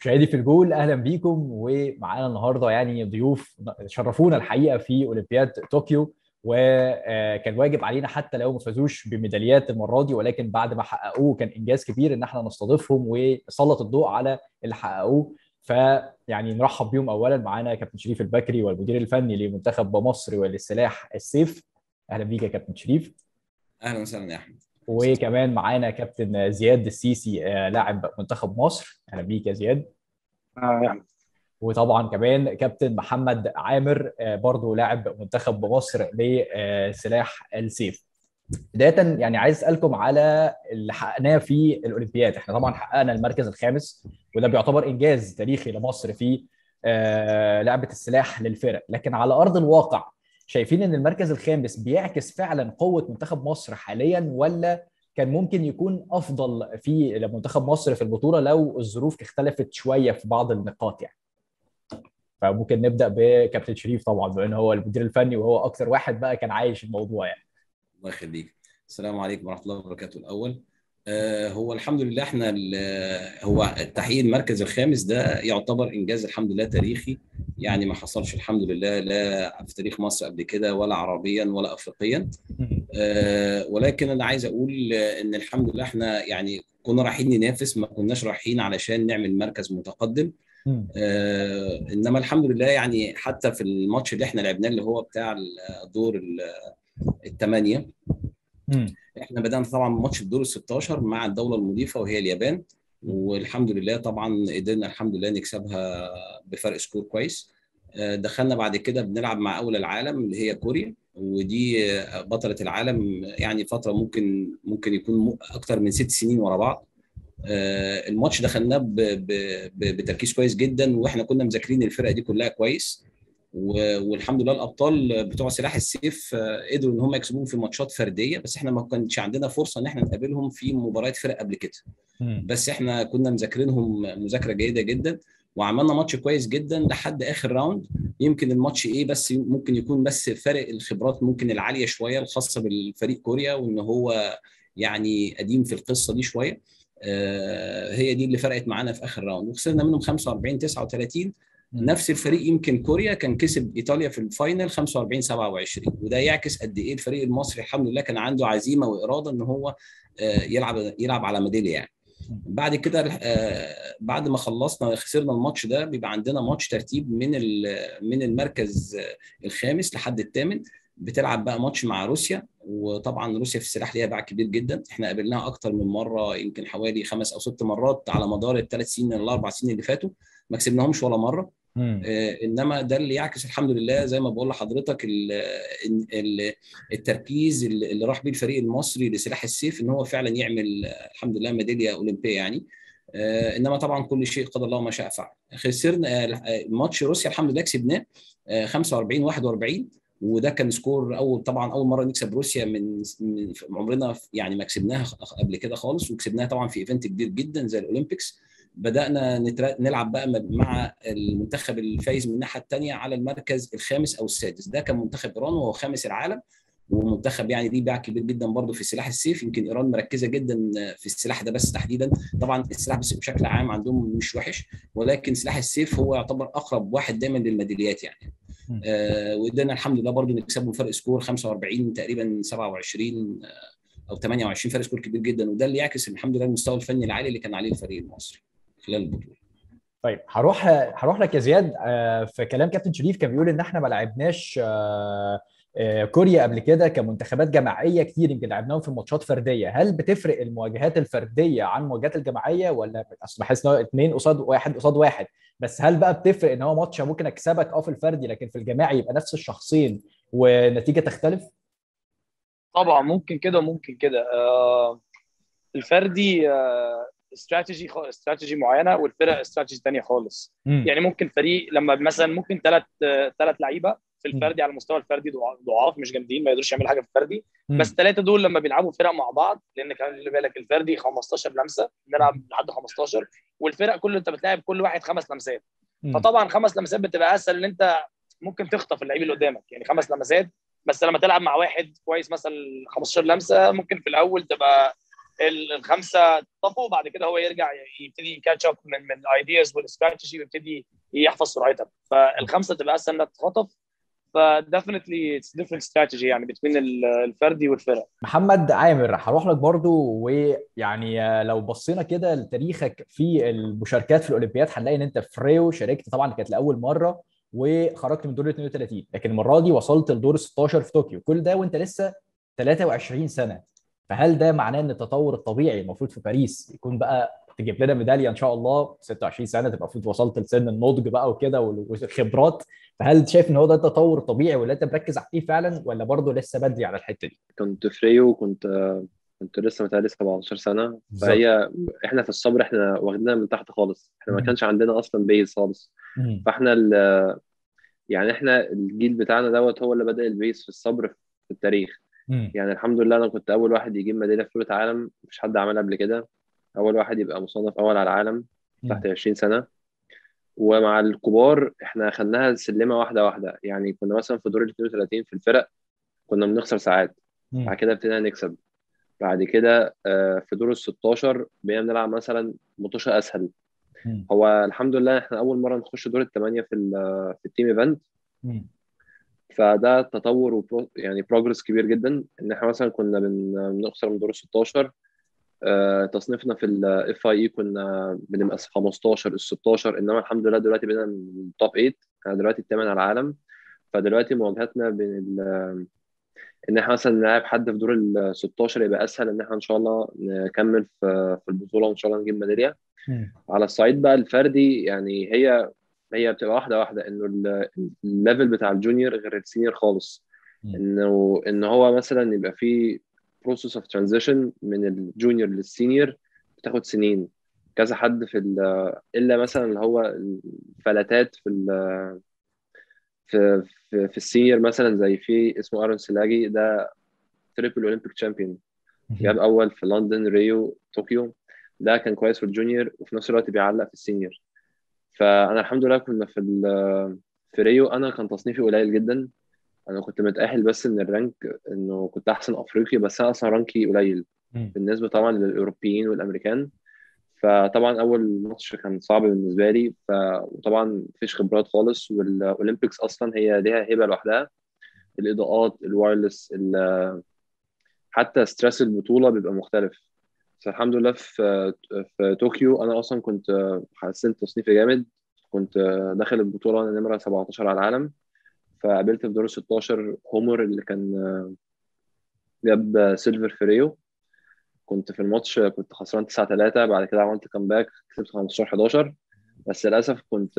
مشاهدي في الجول اهلا بيكم ومعانا النهارده يعني ضيوف شرفونا الحقيقه في اولمبياد طوكيو وكان واجب علينا حتى لو ما فازوش بميداليات المره دي ولكن بعد ما حققوه كان انجاز كبير ان احنا نستضيفهم ونسلط الضوء على اللي حققوه فيعني نرحب بيهم اولا معانا كابتن شريف البكري والمدير الفني لمنتخب مصر وللسلاح السيف اهلا بيك يا كابتن شريف اهلا وسهلا يا احمد وكمان معانا كابتن زياد السيسي لاعب منتخب مصر اهلا بيك يا زياد اه يعني وطبعا كمان كابتن محمد عامر برضه لاعب منتخب مصر لسلاح السيف بدايه يعني عايز اسالكم على اللي حققناه في الاولمبياد احنا طبعا حققنا المركز الخامس وده بيعتبر انجاز تاريخي لمصر في لعبه السلاح للفرق لكن على ارض الواقع شايفين ان المركز الخامس بيعكس فعلا قوه منتخب مصر حاليا ولا كان ممكن يكون افضل في لمنتخب مصر في البطوله لو الظروف اختلفت شويه في بعض النقاط يعني فممكن نبدا بكابتن شريف طبعا بما ان هو المدير الفني وهو اكثر واحد بقى كان عايش الموضوع يعني الله يخليك السلام عليكم ورحمه الله وبركاته الاول آه هو الحمد لله احنا هو تحقيق المركز الخامس ده يعتبر انجاز الحمد لله تاريخي يعني ما حصلش الحمد لله لا في تاريخ مصر قبل كده ولا عربيا ولا افريقيا آه ولكن انا عايز اقول ان الحمد لله احنا يعني كنا رايحين ننافس ما كناش رايحين علشان نعمل مركز متقدم آه انما الحمد لله يعني حتى في الماتش اللي احنا لعبناه اللي هو بتاع الدور الثمانيه احنا بدانا طبعا ماتش الدور ال 16 مع الدوله المضيفه وهي اليابان والحمد لله طبعا قدرنا الحمد لله نكسبها بفرق سكور كويس دخلنا بعد كده بنلعب مع اول العالم اللي هي كوريا ودي بطله العالم يعني فتره ممكن ممكن يكون اكتر من ست سنين ورا بعض الماتش دخلناه بتركيز كويس جدا واحنا كنا مذاكرين الفرقه دي كلها كويس والحمد لله الابطال بتوع سلاح السيف قدروا ان هم يكسبوهم في ماتشات فرديه بس احنا ما كانش عندنا فرصه ان احنا نقابلهم في مباريات فرق قبل كده بس احنا كنا مذاكرينهم مذاكره جيده جدا وعملنا ماتش كويس جدا لحد اخر راوند يمكن الماتش ايه بس ممكن يكون بس فرق الخبرات ممكن العاليه شويه الخاصه بالفريق كوريا وان هو يعني قديم في القصه دي شويه هي دي اللي فرقت معانا في اخر راوند وخسرنا منهم 45 39 نفس الفريق يمكن كوريا كان كسب ايطاليا في الفاينل 45 27 وده يعكس قد ايه الفريق المصري الحمد لله كان عنده عزيمه واراده ان هو يلعب يلعب على ميداليه يعني بعد كده بعد ما خلصنا خسرنا الماتش ده بيبقى عندنا ماتش ترتيب من من المركز الخامس لحد الثامن بتلعب بقى ماتش مع روسيا وطبعا روسيا في السلاح ليها باع كبير جدا احنا قابلناها اكتر من مره يمكن حوالي خمس او ست مرات على مدار الثلاث سنين الاربع سنين اللي فاتوا ما كسبناهمش ولا مره آه انما ده اللي يعكس الحمد لله زي ما بقول لحضرتك ال ال التركيز اللي راح بيه الفريق المصري لسلاح السيف ان هو فعلا يعمل الحمد لله ميداليه اولمبيه يعني آه انما طبعا كل شيء قدر الله ما شاء فعل خسرنا آه ماتش روسيا الحمد لله كسبناه 45 41 وده كان سكور اول طبعا اول مره نكسب روسيا من, من عمرنا يعني ما كسبناها قبل كده خالص وكسبناها طبعا في ايفنت كبير جدا زي الاولمبيكس بدانا نلعب بقى مع المنتخب الفايز من الناحيه الثانيه على المركز الخامس او السادس ده كان منتخب ايران وهو خامس العالم ومنتخب يعني ليه باع كبير جدا برضه في سلاح السيف يمكن ايران مركزه جدا في السلاح ده بس تحديدا طبعا السلاح بس بشكل عام عندهم مش وحش ولكن سلاح السيف هو يعتبر اقرب واحد دايما للميداليات يعني آه وقدرنا الحمد لله برضه نكسبهم فرق سكور 45 تقريبا 27 او 28 فرق سكور كبير جدا وده اللي يعكس الحمد لله المستوى الفني العالي اللي كان عليه الفريق المصري خلال البطوله. طيب هروح هروح لك يا زياد في كلام كابتن شريف كان بيقول ان احنا ما لعبناش كوريا قبل كده كمنتخبات جماعيه كتير يمكن لعبناهم في ماتشات فرديه هل بتفرق المواجهات الفرديه عن المواجهات الجماعيه ولا اصل بحس ان هو اثنين قصاد واحد قصاد واحد بس هل بقى بتفرق ان هو ماتش ممكن اكسبك اه في الفردي لكن في الجماعي يبقى نفس الشخصين والنتيجه تختلف؟ طبعا ممكن كده وممكن كده آه الفردي آه استراتيجي استراتيجي معينه والفرق استراتيجي ثانيه خالص م. يعني ممكن فريق لما مثلا ممكن ثلاث ثلاث لعيبه في الفردي على المستوى الفردي ضعاف مش جامدين ما يقدروش يعملوا حاجه في الفردي م. بس الثلاثه دول لما بيلعبوا فرق مع بعض لان كان خلي بالك الفردي 15 لمسه بنلعب لحد 15 والفرق كله انت بتلاعب كل واحد خمس لمسات م. فطبعا خمس لمسات بتبقى اسهل ان انت ممكن تخطف اللعيب اللي قدامك يعني خمس لمسات بس لما تلعب مع واحد كويس مثلا 15 لمسه ممكن في الاول تبقى الخمسه طفوا بعد كده هو يرجع يبتدي كاتش اب من من الايدياز والاستراتيجي ويبتدي يحفظ سرعتها فالخمسه تبقى اسهل انها تتخطف فديفنتلي اتس ديفرنت استراتيجي يعني بين الفردي والفرق محمد عامر هروح لك برضو ويعني لو بصينا كده لتاريخك في المشاركات في الاولمبياد هنلاقي ان انت في ريو شاركت طبعا كانت لاول مره وخرجت من دور 32 لكن المره دي وصلت لدور 16 في طوكيو كل ده وانت لسه 23 سنه فهل ده معناه ان التطور الطبيعي المفروض في باريس يكون بقى تجيب لنا ميداليه ان شاء الله 26 سنه تبقى المفروض وصلت لسن النضج بقى وكده والخبرات فهل شايف ان هو ده التطور الطبيعي ولا انت مركز عليه فعلا ولا برضه لسه بدري على الحته دي؟ كنت في ريو كنت كنت لسه متهيألي 17 سنه فهي احنا في الصبر احنا واخدينها من تحت خالص احنا ما كانش عندنا اصلا بيز خالص فاحنا يعني احنا الجيل بتاعنا دوت هو اللي بدا البيز في الصبر في التاريخ يعني الحمد لله انا كنت اول واحد يجيب ميداليه في بطوله عالم مفيش حد عملها قبل كده اول واحد يبقى مصنف اول على العالم تحت 20 سنه ومع الكبار احنا خدناها سلمه واحده واحده يعني كنا مثلا في دور ال 32 في الفرق كنا بنخسر ساعات بعد كده ابتدينا نكسب بعد كده في دور ال 16 بقينا بنلعب مثلا مطوشه اسهل هو الحمد لله احنا اول مره نخش دور الثمانيه في في التيم ايفنت فده تطور وبرو يعني بروجرس كبير جدا ان احنا مثلا كنا بنخسر من دور ال 16 آه تصنيفنا في الاف اي اي كنا بنبقى 15 ال 16 انما الحمد لله دلوقتي بقينا من التوب 8 انا دلوقتي الثامن على العالم فدلوقتي مواجهتنا بين ان احنا مثلا نلعب حد في دور ال 16 يبقى اسهل ان احنا ان شاء الله نكمل في في البطوله وان شاء الله نجيب ميداليه على الصعيد بقى الفردي يعني هي هي بتبقى واحده واحده انه الليفل بتاع الجونيور غير السينيور خالص انه ان هو مثلا يبقى في بروسيس اوف ترانزيشن من الجونيور للسينيور بتاخد سنين كذا حد في الا مثلا اللي هو الفلاتات في في في, في السينيور مثلا زي في اسمه ارون سلاجي ده تريبل اولمبيك تشامبيون جاب اول في لندن ريو طوكيو ده كان كويس في الجونيور وفي نفس الوقت بيعلق في السينيور فانا الحمد لله كنا في في ريو انا كان تصنيفي قليل جدا انا كنت متاهل بس من الرانك انه كنت احسن افريقي بس انا اصلا رانكي قليل بالنسبه طبعا للاوروبيين والامريكان فطبعا اول ماتش كان صعب بالنسبه لي ف... وطبعا مفيش خبرات خالص والاولمبيكس اصلا هي ليها هبه لوحدها الاضاءات الوايرلس ال... حتى ستريس البطوله بيبقى مختلف بس الحمد لله في في طوكيو انا اصلا كنت حسنت تصنيفي جامد كنت داخل البطوله انا نمره 17 على العالم فقابلت في دور 16 هومر اللي كان جاب سيلفر في ريو كنت في الماتش كنت خسران 9 3 بعد كده عملت كامباك كسبت 15 11 بس للاسف كنت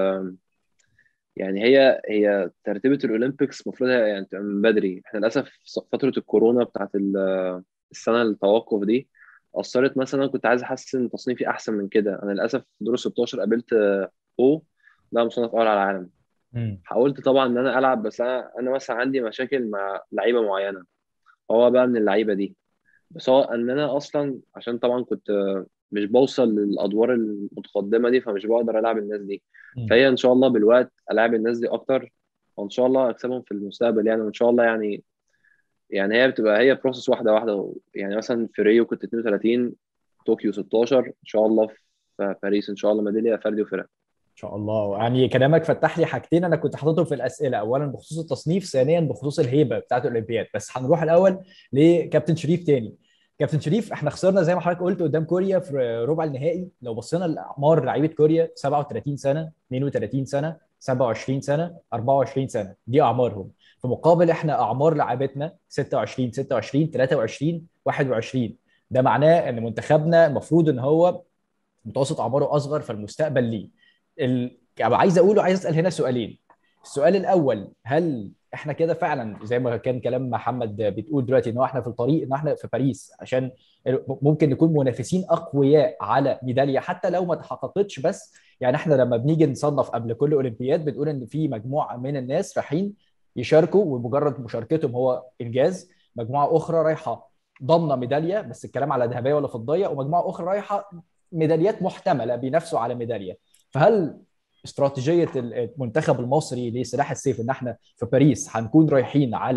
يعني هي هي ترتيبه الاولمبيكس المفروض يعني تبقى من بدري احنا للاسف فتره الكورونا بتاعت السنه التوقف دي اثرت مثلا كنت عايز احسن تصنيفي احسن من كده انا للاسف في دور 16 قابلت او ده مصنف اول على العالم حاولت طبعا ان انا العب بس انا انا مثلا عندي مشاكل مع لعيبه معينه هو بقى من اللعيبه دي بس هو ان انا اصلا عشان طبعا كنت مش بوصل للادوار المتقدمه دي فمش بقدر العب الناس دي فهي ان شاء الله بالوقت العب الناس دي اكتر وان شاء الله اكسبهم في المستقبل يعني وان شاء الله يعني يعني هي بتبقى هي بروسس واحده واحده يعني مثلا في ريو كنت 32 طوكيو 16 ان شاء الله في باريس ان شاء الله ميداليه فردي وفرق ان شاء الله يعني كلامك فتح لي حاجتين انا كنت حاططهم في الاسئله اولا بخصوص التصنيف ثانيا بخصوص الهيبه بتاعت الاولمبياد بس هنروح الاول لكابتن شريف تاني كابتن شريف احنا خسرنا زي ما حضرتك قلت قدام كوريا في ربع النهائي لو بصينا لاعمار لعيبه كوريا 37 سنه 32 سنه 27 سنه 24 سنه دي اعمارهم في مقابل احنا اعمار لاعبتنا 26 26 23 21 ده معناه ان منتخبنا المفروض ان هو متوسط اعماره اصغر فالمستقبل ليه ال... عايز اقوله عايز اسال هنا سؤالين السؤال الاول هل احنا كده فعلا زي ما كان كلام محمد بتقول دلوقتي ان احنا في الطريق ان احنا في باريس عشان ممكن نكون منافسين اقوياء على ميداليه حتى لو ما تحققتش بس يعني احنا لما بنيجي نصنف قبل كل اولمبياد بنقول ان في مجموعه من الناس رايحين يشاركوا ومجرد مشاركتهم هو انجاز مجموعه اخرى رايحه ضامنه ميداليه بس الكلام على ذهبيه ولا فضيه ومجموعه اخرى رايحه ميداليات محتمله بينافسوا على ميداليه فهل استراتيجيه المنتخب المصري لسلاح السيف ان احنا في باريس هنكون رايحين على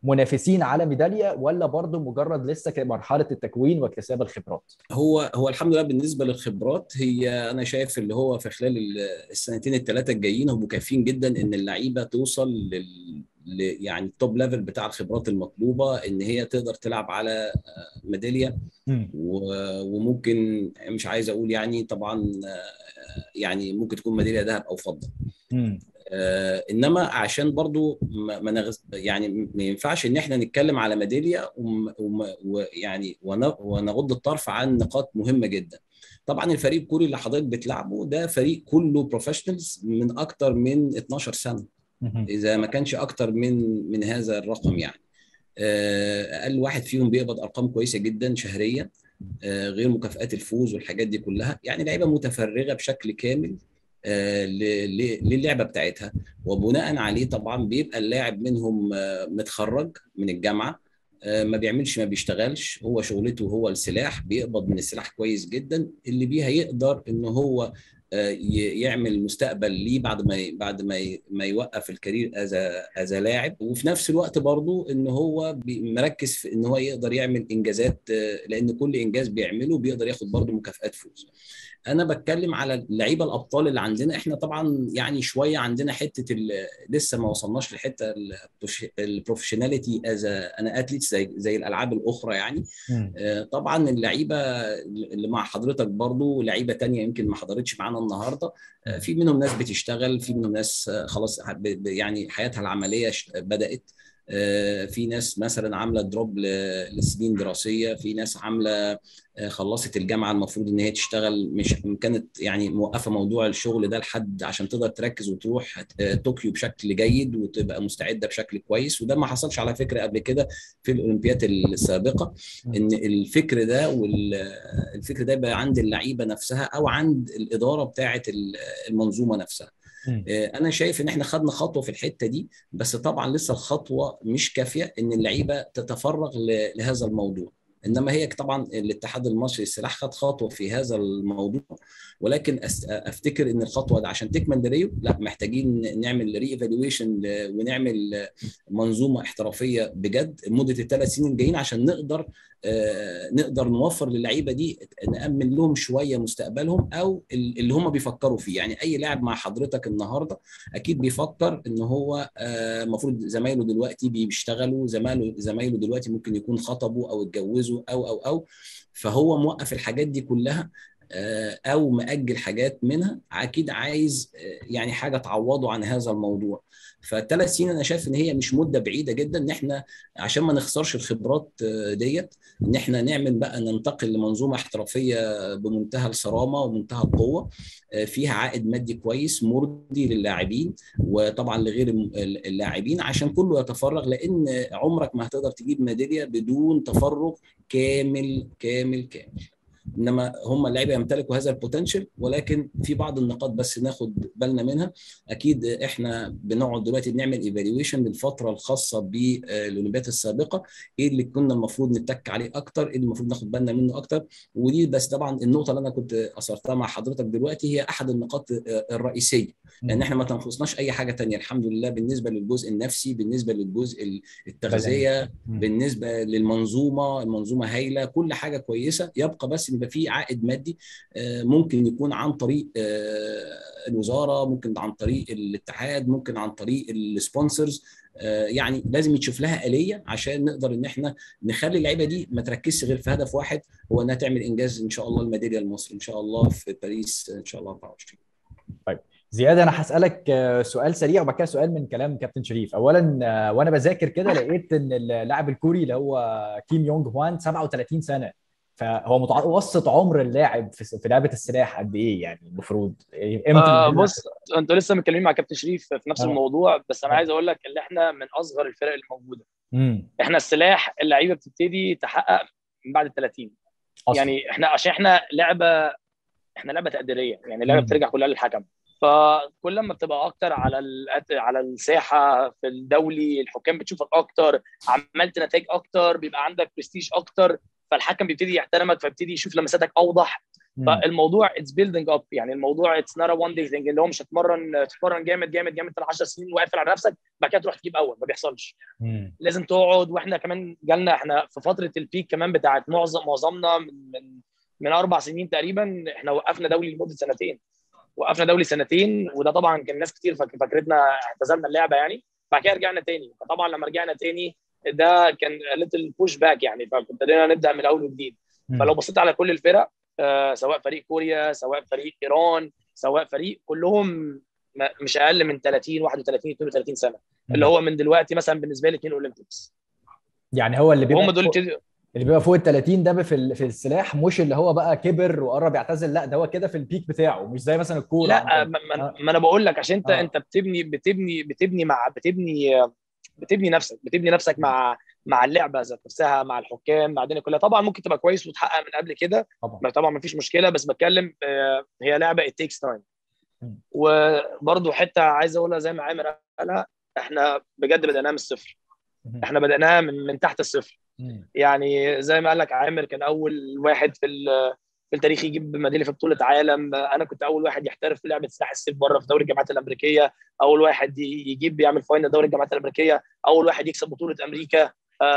منافسين على ميداليه ولا برضه مجرد لسه مرحله التكوين واكتساب الخبرات؟ هو هو الحمد لله بالنسبه للخبرات هي انا شايف اللي هو في خلال السنتين الثلاثه الجايين هم مكافيين جدا ان اللعيبه توصل لل يعني التوب ليفل بتاع الخبرات المطلوبه ان هي تقدر تلعب على ميداليه وممكن مش عايز اقول يعني طبعا يعني ممكن تكون ميداليه ذهب او فضه آه انما عشان برضو ما نغز يعني ما ينفعش ان احنا نتكلم على ميداليه ويعني ونغض الطرف عن نقاط مهمه جدا طبعا الفريق الكوري اللي حضرتك بتلعبه ده فريق كله بروفيشنالز من اكتر من 12 سنه اذا ما كانش اكتر من من هذا الرقم يعني اقل واحد فيهم بيقبض ارقام كويسه جدا شهريا غير مكافئات الفوز والحاجات دي كلها يعني لعيبه متفرغه بشكل كامل للعبه بتاعتها وبناء عليه طبعا بيبقى اللاعب منهم متخرج من الجامعه ما بيعملش ما بيشتغلش هو شغلته هو السلاح بيقبض من السلاح كويس جدا اللي بيها يقدر ان هو يعمل مستقبل ليه بعد ما بعد ما ما يوقف الكارير از از لاعب وفي نفس الوقت برضه ان هو مركز في ان هو يقدر يعمل انجازات لان كل انجاز بيعمله بيقدر ياخد برضه مكافئات فوز انا بتكلم على اللعيبه الابطال اللي عندنا احنا طبعا يعني شويه عندنا حته لسه ما وصلناش لحته البروفيشناليتي از انا اتليت زي زي الالعاب الاخرى يعني م. طبعا اللعيبه اللي مع حضرتك برضو لعيبه تانية يمكن ما حضرتش معانا النهارده في منهم ناس بتشتغل في منهم ناس خلاص يعني حياتها العمليه بدات في ناس مثلا عامله دروب لسنين دراسيه في ناس عامله خلصت الجامعه المفروض ان هي تشتغل مش كانت يعني موقفه موضوع الشغل ده لحد عشان تقدر تركز وتروح طوكيو بشكل جيد وتبقى مستعده بشكل كويس وده ما حصلش على فكره قبل كده في الاولمبيات السابقه ان الفكر ده والفكر ده يبقى عند اللعيبه نفسها او عند الاداره بتاعه المنظومه نفسها انا شايف ان احنا خدنا خطوه في الحته دي بس طبعا لسه الخطوه مش كافيه ان اللعيبه تتفرغ لهذا الموضوع انما هي طبعا الاتحاد المصري للسلاح خد خطوه في هذا الموضوع ولكن افتكر ان الخطوه دي عشان تكمل لريو لا محتاجين نعمل ري ايفالويشن ونعمل منظومه احترافيه بجد لمده الثلاث سنين الجايين عشان نقدر نقدر نوفر للعيبه دي نامن لهم شويه مستقبلهم او اللي هم بيفكروا فيه يعني اي لاعب مع حضرتك النهارده اكيد بيفكر ان هو المفروض زمايله دلوقتي بيشتغلوا زمايله زمايله دلوقتي ممكن يكون خطبوا او اتجوزوا او او او فهو موقف الحاجات دي كلها او مأجل حاجات منها اكيد عايز يعني حاجه تعوضه عن هذا الموضوع فالثلاث سنين انا شايف ان هي مش مده بعيده جدا ان احنا عشان ما نخسرش الخبرات ديت ان احنا نعمل بقى ننتقل لمنظومه احترافيه بمنتهى الصرامه ومنتهى القوه فيها عائد مادي كويس مرضي للاعبين وطبعا لغير اللاعبين عشان كله يتفرغ لان عمرك ما هتقدر تجيب ميداليه بدون تفرغ كامل كامل كامل انما هم اللعيبه يمتلكوا هذا البوتنشال ولكن في بعض النقاط بس ناخد بالنا منها اكيد احنا بنقعد دلوقتي نعمل ايفالويشن للفتره الخاصه بالاولمبيات السابقه ايه اللي كنا المفروض نتك عليه اكتر ايه اللي المفروض ناخد بالنا منه اكتر ودي بس طبعا النقطه اللي انا كنت اثرتها مع حضرتك دلوقتي هي احد النقاط الرئيسيه لان احنا ما تنقصناش اي حاجه تانية الحمد لله بالنسبه للجزء النفسي بالنسبه للجزء التغذيه بالنسبه للمنظومه المنظومه هايله كل حاجه كويسه يبقى بس يبقى في عائد مادي ممكن يكون عن طريق الوزاره ممكن عن طريق الاتحاد ممكن عن طريق السبونسرز يعني لازم يتشوف لها اليه عشان نقدر ان احنا نخلي اللعيبه دي ما تركزش غير في هدف واحد هو انها تعمل انجاز ان شاء الله الميداليه لمصر ان شاء الله في باريس ان شاء الله 24 طيب زياد انا هسالك سؤال سريع وبعد كده سؤال من كلام كابتن شريف اولا وانا بذاكر كده لقيت ان اللاعب الكوري اللي هو كيم يونج هوان 37 سنه فهو متوسط عمر اللاعب في, في لعبه السلاح قد ايه يعني المفروض امتى آه بص انتوا لسه متكلمين مع كابتن شريف في نفس آه. الموضوع بس انا آه. عايز اقول لك ان احنا من اصغر الفرق الموجوده مم. احنا السلاح اللعيبه بتبتدي تحقق من بعد ال 30 أصلاً. يعني احنا عشان احنا لعبه احنا لعبه تقديريه يعني اللعبه بترجع كلها للحكم فكل ما بتبقى اكتر على على الساحه في الدولي الحكام بتشوفك اكتر عملت نتائج اكتر بيبقى عندك برستيج اكتر فالحكم بيبتدي يحترمك فبيبتدي يشوف لمساتك اوضح فالموضوع اتس بيلدينج اب يعني الموضوع اتس نوت وان داي ثينج اللي هو مش هتمرن تتمرن جامد جامد جامد 10 سنين وقافل على نفسك بعد كده تروح تجيب اول ما بيحصلش مم. لازم تقعد واحنا كمان جالنا احنا في فتره البيك كمان بتاعت معظم معظمنا من من من اربع سنين تقريبا احنا وقفنا دولي لمده سنتين وقفنا دولي سنتين وده طبعا كان ناس كتير فاك- فاكرتنا اعتزلنا اللعبه يعني بعد كده رجعنا تاني فطبعا لما رجعنا تاني ده كان ليتل بوش باك يعني فابتدينا نبدا من اول وجديد مم. فلو بصيت على كل الفرق آه، سواء فريق كوريا سواء فريق ايران سواء فريق كلهم م- مش اقل من 30 31 32 سنه اللي هو من دلوقتي مثلا بالنسبه لي اثنين اولمبيكس يعني هو اللي بيبقى وهم دول فوق- ابتدوا- اللي بيبقى فوق ال 30 ده في ال- في السلاح مش اللي هو بقى كبر وقرب يعتزل لا ده هو كده في البيك بتاعه مش زي مثلا الكوره لا عندنا. ما, ما, آه. ما انا بقول لك عشان انت آه. انت بتبني بتبني بتبني مع بتبني بتبني نفسك بتبني نفسك مع مع اللعبه ذات نفسها مع الحكام مع الدنيا كلها طبعا ممكن تبقى كويس وتحقق من قبل كده طبعا ما طبعا ما فيش مشكله بس بتكلم آه، هي لعبه it takes time مم. وبرضو حته عايز اقولها زي ما عامر قالها احنا بجد بدأناها من الصفر مم. احنا بدأناها من من تحت الصفر مم. يعني زي ما قال لك عامر كان اول واحد في ال- في التاريخ يجيب ميداليه في بطوله عالم انا كنت اول واحد يحترف في لعبه سلاح السيف بره في دوري الجامعات الامريكيه اول واحد ي- يجيب يعمل فاينل دوري الجامعات الامريكيه اول واحد يكسب بطوله امريكا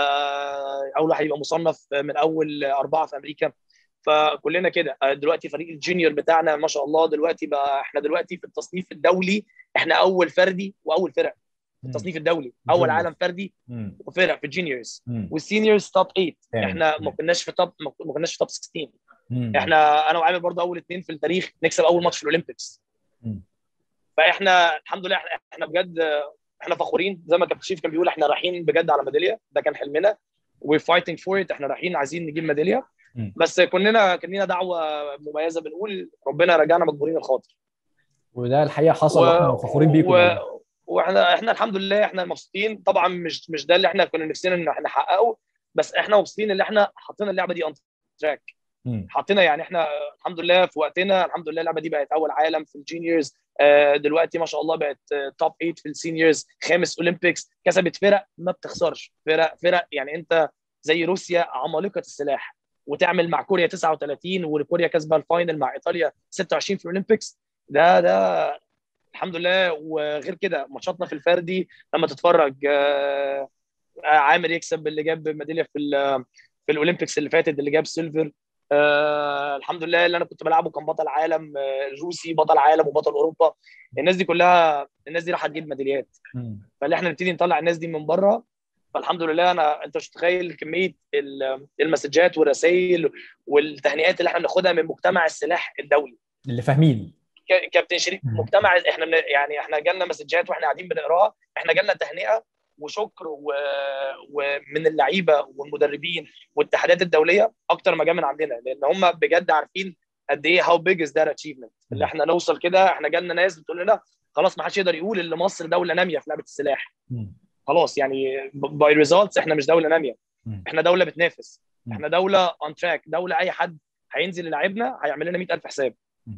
آه، اول واحد يبقى مصنف من اول اربعه في امريكا فكلنا كده آه، دلوقتي فريق الجونيور بتاعنا ما شاء الله دلوقتي بقى احنا دلوقتي في التصنيف الدولي احنا اول فردي واول فرق في التصنيف الدولي اول جونيور. عالم فردي مم. وفرق في الجونيورز مم. والسينيورز توب 8 تمام. احنا ما كناش في توب ما كناش في توب 16 مم. احنا انا وعامر برضه اول اثنين في التاريخ نكسب اول ماتش في الاولمبيكس مم. فاحنا الحمد لله احنا, احنا بجد احنا فخورين زي ما كابتن شريف كان بيقول احنا رايحين بجد على ميداليه ده كان حلمنا وي فايتنج فور ات احنا رايحين عايزين نجيب ميداليه مم. بس كلنا كان لينا دعوه مميزه بنقول ربنا رجعنا مجبورين الخاطر وده الحقيقه حصل واحنا فخورين بيكم يعني. و... واحنا احنا الحمد لله احنا مبسوطين طبعا مش مش ده اللي احنا كنا نفسنا ان احنا نحققه بس احنا مبسوطين ان احنا حطينا اللعبه دي اون تراك مم. حطينا يعني احنا الحمد لله في وقتنا الحمد لله اللعبه دي بقت اول عالم في الجونيورز آه، دلوقتي ما شاء الله بقت توب 8 في السينيورز خامس اولمبيكس كسبت فرق ما بتخسرش فرق فرق يعني انت زي روسيا عمالقه السلاح وتعمل مع كوريا 39 وكوريا كسبه الفاينل مع ايطاليا 26 في الاولمبيكس ده ده الحمد لله وغير كده ماتشاتنا في الفردي لما تتفرج آه، عامر يكسب اللي جاب ميداليه في ال- في الاولمبيكس اللي فاتت اللي جاب سيلفر آه الحمد لله اللي انا كنت بلعبه كان بطل عالم آه، روسي بطل عالم وبطل اوروبا الناس دي كلها الناس دي راح تجيب ميداليات مم. فاللي احنا نبتدي نطلع الناس دي من بره فالحمد لله انا انت مش متخيل كميه ال- المسجات والرسائل والتهنئات اللي احنا بناخدها من مجتمع السلاح الدولي اللي فاهمين ك- كابتن شريف مم. مجتمع احنا من يعني احنا جالنا مسجات واحنا قاعدين بنقراها احنا جالنا تهنئه وشكر و... ومن اللعيبه والمدربين والاتحادات الدوليه اكتر ما جاء من عندنا لان هم بجد عارفين قد ايه هاو بيج از ذات اتشيفمنت اللي احنا نوصل كده احنا جالنا ناس بتقول لنا خلاص ما حدش يقدر يقول ان مصر دوله ناميه في لعبه السلاح مم. خلاص يعني باي ريزلتس احنا مش دوله ناميه مم. احنا دوله بتنافس مم. احنا دوله اون تراك دوله اي حد هينزل يلعبنا هيعمل لنا 100000 حساب مم.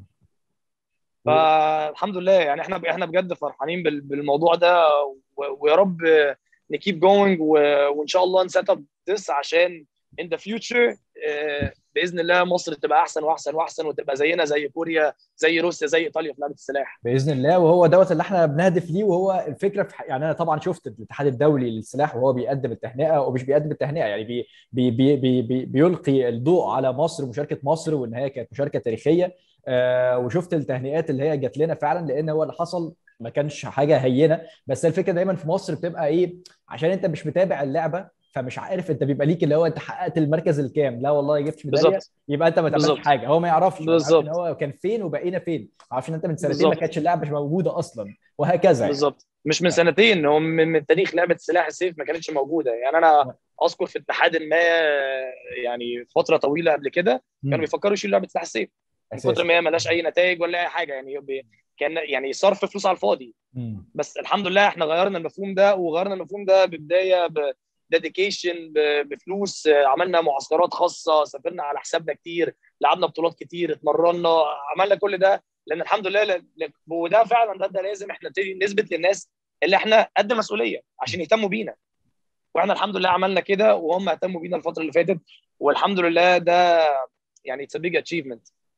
فالحمد لله يعني احنا احنا بجد فرحانين بال- بالموضوع ده و- ويا رب نكيب جوينج وان شاء الله نسيت اب ذس عشان in the future آه، باذن الله مصر تبقى احسن واحسن واحسن وتبقى زينا زي كوريا زي روسيا زي ايطاليا في لعبه السلاح باذن الله وهو دوت اللي احنا بنهدف ليه وهو الفكره في ح- يعني انا طبعا شفت الاتحاد الدولي للسلاح وهو بيقدم التهنئه ومش بيقدم التهنئه يعني بي بي بي بي بي بيلقي الضوء على مصر ومشاركه مصر وان هي كانت مشاركه تاريخيه آه وشفت التهنئات اللي هي جات لنا فعلا لان هو اللي حصل ما كانش حاجه هينه بس الفكره دايما في مصر بتبقى ايه عشان انت مش متابع اللعبه فمش عارف انت بيبقى ليك اللي هو انت حققت المركز الكام لا والله جبت ميداليه بالظبط يبقى انت ما تعملش بالظبط. حاجه هو ما يعرفش ما يعرفش بالظبط. ان هو كان فين وبقينا فين ما يعرفش ان انت من سنتين ما بالظبط. كانتش اللعبه مش موجوده اصلا وهكذا يعني. بالظبط مش من سنتين هو من, من تاريخ لعبه سلاح السيف ما كانتش موجوده يعني انا اذكر في اتحاد ما يعني فتره طويله قبل كده كانوا مم. بيفكروا يشيلوا لعبه سلاح السيف من أساسي. كتر ما هي ملهاش اي نتائج ولا اي حاجه يعني بي- كان يعني صرف فلوس على الفاضي مم. بس الحمد لله احنا غيرنا المفهوم ده وغيرنا المفهوم ده ببدايه بديديكيشن بفلوس آه، عملنا معسكرات خاصه سافرنا على حسابنا كتير لعبنا بطولات كتير اتمرنا عملنا كل ده لان الحمد لله ل- ل- وده فعلا ده, ده لازم احنا نبتدي نثبت للناس اللي احنا قد مسؤوليه عشان يهتموا بينا واحنا الحمد لله عملنا كده وهم اهتموا بينا الفتره اللي فاتت والحمد لله ده يعني اتس بيج اتشيفمنت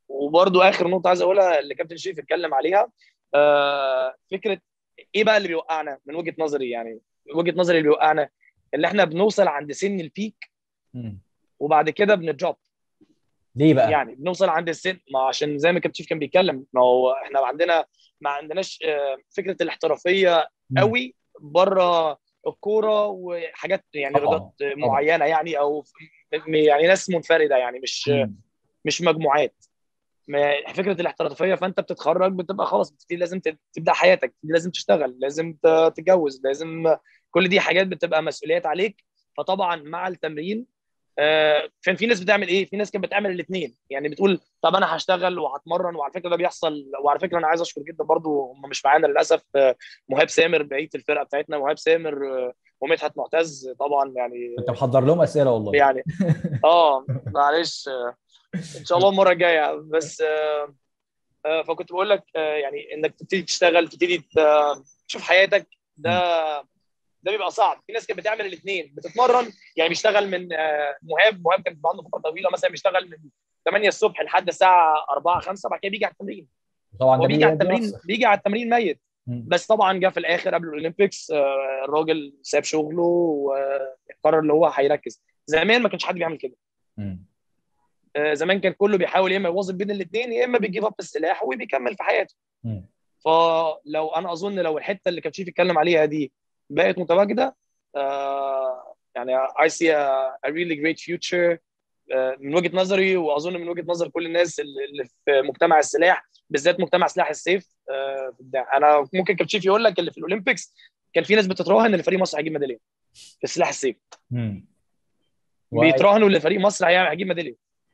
وبرده اخر نقطه عايز اقولها اللي كابتن شريف اتكلم عليها آه فكره ايه بقى اللي بيوقعنا من وجهه نظري يعني وجهه نظري اللي بيوقعنا اللي احنا بنوصل عند سن البيك وبعد كده بندروب ليه بقى؟ يعني بنوصل عند السن ما عشان زي ما كابتن شريف كان بيتكلم ما هو احنا عندنا ما عندناش فكره الاحترافيه قوي بره الكوره وحاجات يعني رياضات معينه يعني او يعني ناس منفرده يعني مش م. مش مجموعات فكره الاحترافيه فانت بتتخرج بتبقى خلاص بتبتدي لازم تبدا حياتك لازم تشتغل لازم تتجوز لازم كل دي حاجات بتبقى مسؤوليات عليك فطبعا مع التمرين كان في ناس بتعمل ايه؟ في ناس كانت بتعمل الاثنين يعني بتقول طب انا هشتغل وهتمرن وعلى فكره ده بيحصل وعلى فكره انا عايز اشكر جدا برضو هم مش معانا للاسف مهاب سامر بقيه الفرقه بتاعتنا مهاب سامر ومدحت معتز طبعا يعني انت محضر لهم اسئله والله يعني اه معلش ان شاء الله المره الجايه بس فكنت بقول لك يعني انك تبتدي تشتغل تبتدي تشوف حياتك ده ده بيبقى صعب في ناس كانت بتعمل الاثنين بتتمرن يعني بيشتغل من مهاب مهاب كان عنده فتره طويله مثلا بيشتغل من 8 الصبح لحد الساعه 4 5 بعد كده بيجي على التمرين طبعا هو بيجي على التمرين بيجي على التمرين ميت بس طبعا جه في الاخر قبل الاولمبيكس الراجل ساب شغله وقرر اللي هو هيركز زمان ما كانش حد بيعمل كده زمان كان كله بيحاول يا اما يوظف بين الاثنين يا اما بيجيب اب السلاح وبيكمل في حياته فلو انا اظن لو الحته اللي كان شريف يتكلم عليها دي بقت متواجده آه يعني I see a, a really great future آه من وجهه نظري واظن من وجهه نظر كل الناس اللي في مجتمع السلاح بالذات مجتمع سلاح السيف آه انا ممكن كابتشيف يقول لك اللي في الاولمبيكس كان في ناس بتتراهن ان فريق مصر هيجيب ميداليه في سلاح السيف بيتراهنوا ان فريق مصر هيجيب ميداليه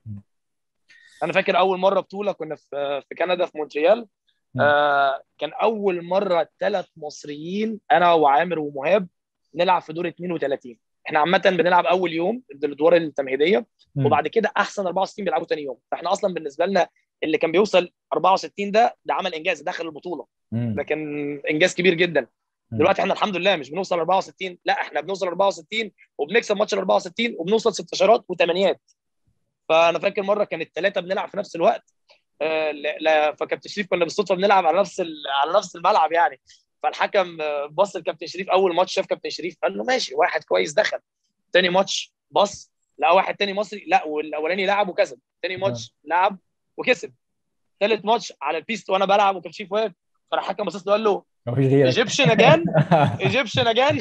انا فاكر اول مره بطوله كنا في في كندا في مونتريال آه كان اول مره ثلاث مصريين انا وعامر ومهاب نلعب في دور 32 احنا عامه بنلعب اول يوم الادوار التمهيديه م. وبعد كده احسن 64 بيلعبوا ثاني يوم فاحنا اصلا بالنسبه لنا اللي كان بيوصل 64 ده ده عمل انجاز داخل البطوله م. ده كان انجاز كبير جدا م. دلوقتي احنا الحمد لله مش بنوصل 64 لا احنا بنوصل 64 وبنكسب ماتش ال 64 وبنوصل ستاشرات وثمانيات فانا فاكر مره كانت ثلاثه بنلعب في نفس الوقت آه لا فكابتن شريف كنا بالصدفه بنلعب على نفس على نفس الملعب يعني فالحكم بص لكابتن شريف اول ماتش شاف كابتن شريف قال له ماشي واحد كويس دخل تاني ماتش بص لا واحد تاني مصري لا والاولاني لعب وكسب تاني ماتش لعب وكسب ثالث ماتش على البيست وانا بلعب وكابتن شريف واقف فراح الحكم بص له قال له ايجيبشن اجان ايجيبشن اجان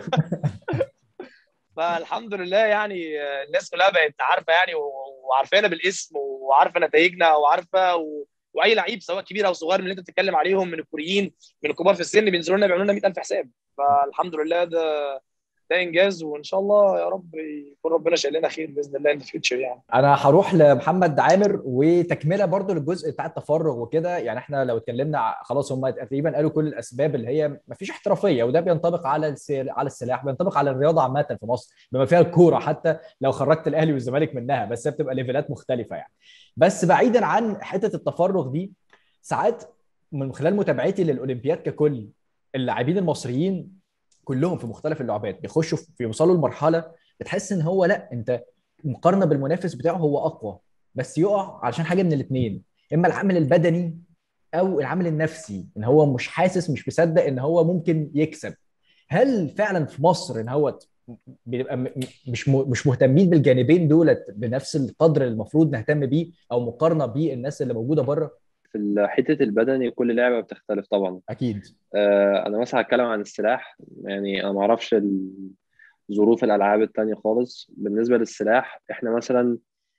فالحمد لله يعني الناس كلها بقت عارفه يعني وعارفانا بالاسم وعارفه نتائجنا وعارفه و... واي لعيب سواء كبير او صغير من اللي انت بتتكلم عليهم من الكوريين من الكبار في السن بينزلوا لنا بيعملوا لنا 100000 حساب فالحمد لله ده ده انجاز وان شاء الله يا رب يكون ربنا شايل لنا خير باذن الله ان فيوتشر يعني انا هروح لمحمد عامر وتكمله برضو للجزء بتاع التفرغ وكده يعني احنا لو اتكلمنا خلاص هم تقريبا قالوا كل الاسباب اللي هي ما فيش احترافيه وده بينطبق على على السلاح بينطبق على الرياضه عامه في مصر بما فيها الكوره حتى لو خرجت الاهلي والزمالك منها بس هي بتبقى ليفلات مختلفه يعني بس بعيدا عن حته التفرغ دي ساعات من خلال متابعتي للاولمبياد ككل اللاعبين المصريين كلهم في مختلف اللعبات بيخشوا في بيوصلوا لمرحله بتحس ان هو لا انت مقارنه بالمنافس بتاعه هو اقوى بس يقع علشان حاجه من الاثنين اما العامل البدني او العامل النفسي ان هو مش حاسس مش مصدق ان هو ممكن يكسب هل فعلا في مصر ان هو بيبقى مش مش مهتمين بالجانبين دولت بنفس القدر اللي المفروض نهتم بيه او مقارنه بالناس اللي موجوده بره في حته البدني كل لعبه بتختلف طبعا اكيد آه انا مثلا هتكلم عن السلاح يعني انا ما اعرفش ظروف الالعاب التانية خالص بالنسبه للسلاح احنا مثلا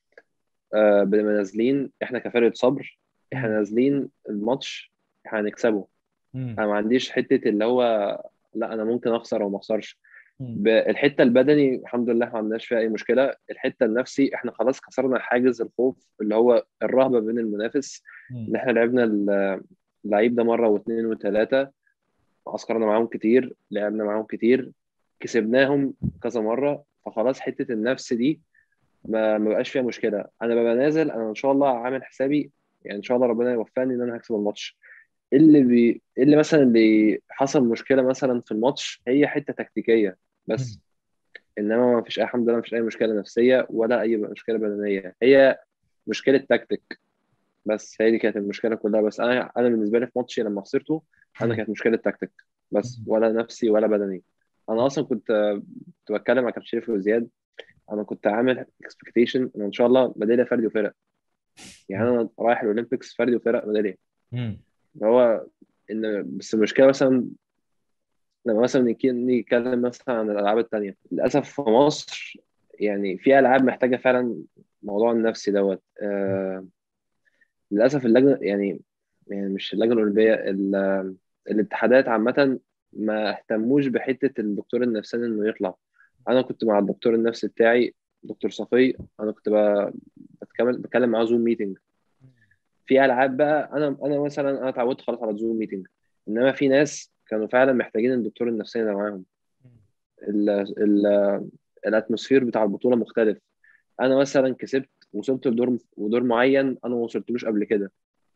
آه بنبقى نازلين احنا كفرقه صبر احنا نازلين الماتش هنكسبه انا ما عنديش حته اللي هو لا انا ممكن اخسر او ما اخسرش الحته البدني الحمد لله ما عندناش فيها اي مشكله الحته النفسي احنا خلاص كسرنا حاجز الخوف اللي هو الرهبه بين المنافس ان احنا لعبنا اللعيب ده مره واثنين وثلاثه عسكرنا معاهم كتير لعبنا معاهم كتير كسبناهم كذا مره فخلاص حته النفس دي ما ما بقاش فيها مشكله انا ببقى نازل انا ان شاء الله عامل حسابي يعني ان شاء الله ربنا يوفقني ان انا هكسب الماتش اللي بي... اللي مثلا اللي حصل مشكله مثلا في الماتش هي حته تكتيكيه بس انما ما فيش اي الحمد لله ما فيش اي مشكله نفسيه ولا اي مشكله بدنيه هي مشكله تكتيك بس هي دي كانت المشكله كلها بس انا انا بالنسبه لي في ماتشي لما خسرته انا كانت مشكله تكتيك بس ولا نفسي ولا بدني انا اصلا كنت كنت بتكلم مع كابتن شريف وزياد انا كنت عامل اكسبكتيشن ان ان شاء الله ميداليه فردي وفرق يعني انا رايح الاولمبيكس فردي وفرق ميداليه اللي هو ان بس المشكله مثلا لما مثلا نيجي نتكلم مثلا عن الالعاب التانية للاسف في مصر يعني في العاب محتاجه فعلا موضوع النفسي دوت آه للاسف اللجنه يعني يعني مش اللجنه الاولمبيه الاتحادات عامه ما اهتموش بحته الدكتور النفساني انه يطلع انا كنت مع الدكتور النفسي بتاعي دكتور صفي انا كنت بتكلم بتكلم معاه زوم ميتنج في العاب بقى انا انا مثلا انا اتعودت خلاص على زوم ميتنج انما في ناس كانوا فعلا محتاجين الدكتور النفساني ده معاهم ال ال الاتموسفير بتاع البطوله مختلف انا مثلا كسبت وصلت لدور ودور معين انا ما وصلتلوش قبل كده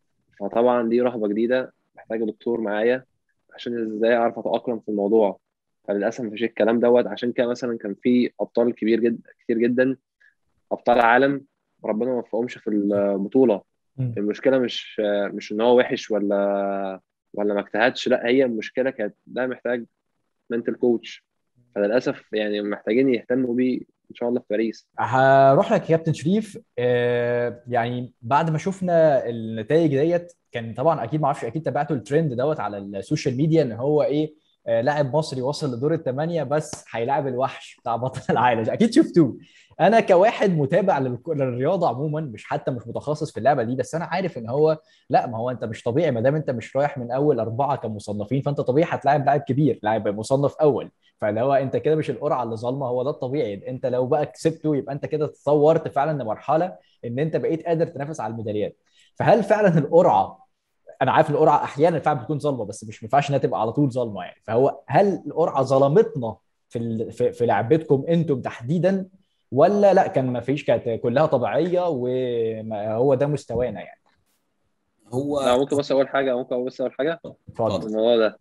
فطبعا دي رهبه جديده محتاجه دكتور معايا عشان ازاي اعرف اتاقلم في الموضوع فللاسف مفيش الكلام دوت عشان كده مثلا كان في ابطال كبير جدا كتير جدا ابطال عالم ربنا ما وفقهمش في البطوله المشكله مش مش ان هو وحش ولا ولا ما اجتهدش لا هي المشكله كانت ده محتاج منتل كوتش فللاسف يعني محتاجين يهتموا بيه ان شاء الله في باريس هروح لك يا كابتن شريف آه يعني بعد ما شفنا النتائج ديت كان طبعا اكيد ما اعرفش اكيد تابعتوا الترند دوت على السوشيال ميديا ان هو ايه آه لاعب مصري وصل لدور الثمانيه بس هيلاعب الوحش بتاع بطل العالم اكيد شفتوه انا كواحد متابع للرياضه عموما مش حتى مش متخصص في اللعبه دي بس انا عارف ان هو لا ما هو انت مش طبيعي ما دام انت مش رايح من اول اربعه كمصنفين فانت طبيعي هتلاعب لاعب كبير لاعب مصنف اول فاللي هو انت كده مش القرعه اللي ظالمه هو ده الطبيعي انت لو بقى كسبته يبقى انت كده تطورت فعلا لمرحله ان انت بقيت قادر تنافس على الميداليات فهل فعلا القرعه انا عارف القرعه احيانا فعلا بتكون ظالمه بس مش ما ينفعش انها تبقى على طول ظالمه يعني فهو هل القرعه ظلمتنا في في, في لعبتكم انتم تحديدا ولا لا كان ما فيش كانت كلها طبيعيه وهو ده مستوانا يعني هو ممكن بس اقول حاجه ممكن بس اقول حاجه اتفضل الموضوع ده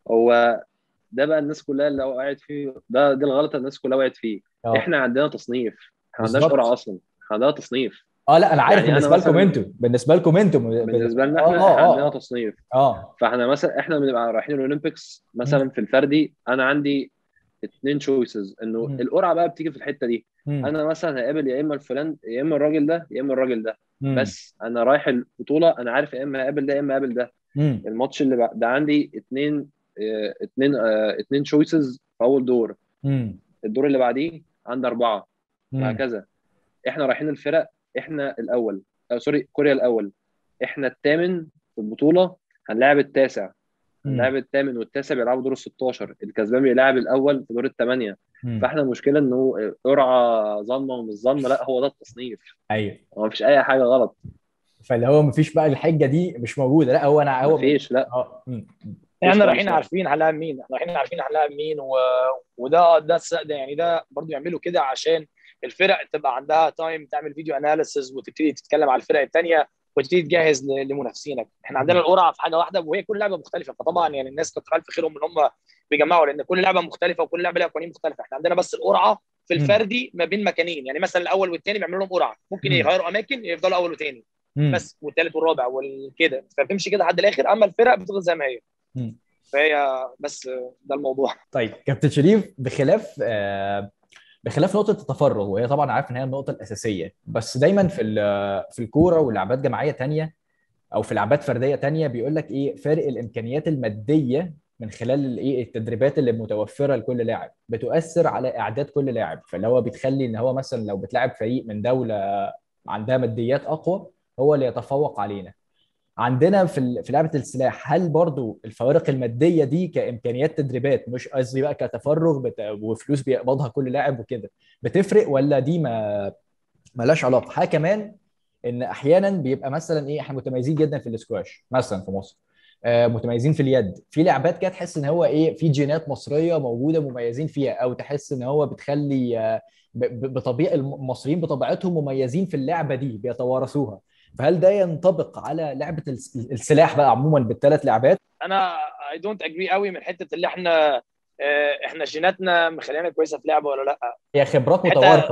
هو ده بقى الناس كلها اللي وقعت فيه ده دي الغلطه الناس كلها وقعت فيه أوه. احنا عندنا تصنيف احنا ما عندناش قرعه اصلا احنا عندنا تصنيف اه لا انا عارف يعني بالنسبه لكم انتوا بالنسبه لكم انتوا بالنسبه لنا احنا, آه احنا آه عندنا تصنيف اه فاحنا مثلا احنا بنبقى رايحين الاولمبيكس مثلا في الفردي انا عندي اثنين تشويسز انه مم. القرعه بقى بتيجي في الحته دي مم. انا مثلا هقابل يا اما الفلان يا اما الراجل ده يا اما الراجل ده مم. بس انا رايح البطوله انا عارف يا اما هقابل ده يا اما هقابل ده مم. الماتش اللي بقى ده عندي اثنين اثنين اثنين تشويسز في اول دور مم. الدور اللي بعديه عندي اربعه مم. وهكذا احنا رايحين الفرق احنا الاول أو سوري كوريا الاول احنا الثامن في البطوله هنلاعب التاسع مم. هنلاعب الثامن والتاسع بيلعبوا دور ال 16 الكسبان بيلاعب الاول في دور الثمانيه مم. فاحنا المشكله انه قرعه ظلمه ومش ظلمه لا هو ده التصنيف ايوه هو مفيش اي حاجه غلط فاللي هو مفيش بقى الحجه دي مش موجوده لا هو انا هو مفيش لا اه مم. احنا مش رايحين مش- عارفين هنلاعب مين احنا رايحين عارفين هنلاعب مين و... وده ده الس- ده يعني ده برضو يعملوا كده عشان الفرق تبقى عندها تايم تعمل فيديو اناليسز وتبتدي تتكلم على الفرق الثانيه وتبتدي تجهز ل- لمنافسينك احنا عندنا القرعه في حاجه واحده وهي كل لعبه مختلفه فطبعا يعني الناس كتر الف خيرهم ان هم بيجمعوا لان كل لعبه مختلفه وكل لعبه لها قوانين مختلفه احنا عندنا بس القرعه في مم. الفردي ما بين مكانين يعني مثلا الاول والثاني بيعملوا لهم قرعه ممكن مم. يغيروا اماكن يفضلوا اول وثاني مم. بس والثالث والرابع وكده فبتمشي كده لحد الاخر اما الفرق بتفضل زي ما هي مم. فهي بس ده الموضوع طيب كابتن شريف بخلاف آه بخلاف نقطه التفرغ وهي طبعا عارف ان هي النقطه الاساسيه بس دايما في ال- في الكوره واللعبات جماعيه تانية او في لعبات فرديه تانية بيقول لك ايه فارق الامكانيات الماديه من خلال الايه التدريبات اللي متوفره لكل لاعب بتؤثر على اعداد كل لاعب فاللي هو بتخلي ان هو مثلا لو بتلعب فريق من دوله عندها ماديات اقوى هو اللي يتفوق علينا عندنا في ال- في لعبه السلاح هل برضو الفوارق الماديه دي كامكانيات تدريبات مش قصدي بقى كتفرغ بت... وفلوس بيقبضها كل لاعب وكده بتفرق ولا دي ما ملاش علاقه حاجه كمان ان احيانا بيبقى مثلا ايه احنا متميزين جدا في الاسكواش مثلا في مصر آه، متميزين في اليد في لعبات كده تحس ان هو ايه في جينات مصريه موجوده مميزين فيها او تحس ان هو بتخلي آه، ب- ب- بطبيعه المصريين بطبيعتهم مميزين في اللعبه دي بيتوارثوها فهل ده ينطبق على لعبه الس- السلاح بقى عموما بالثلاث لعبات انا اي دونت اجري قوي من حته اللي احنا آه، احنا جيناتنا مخلينا كويسه في لعبه ولا لا هي خبرات حتى- متوارثه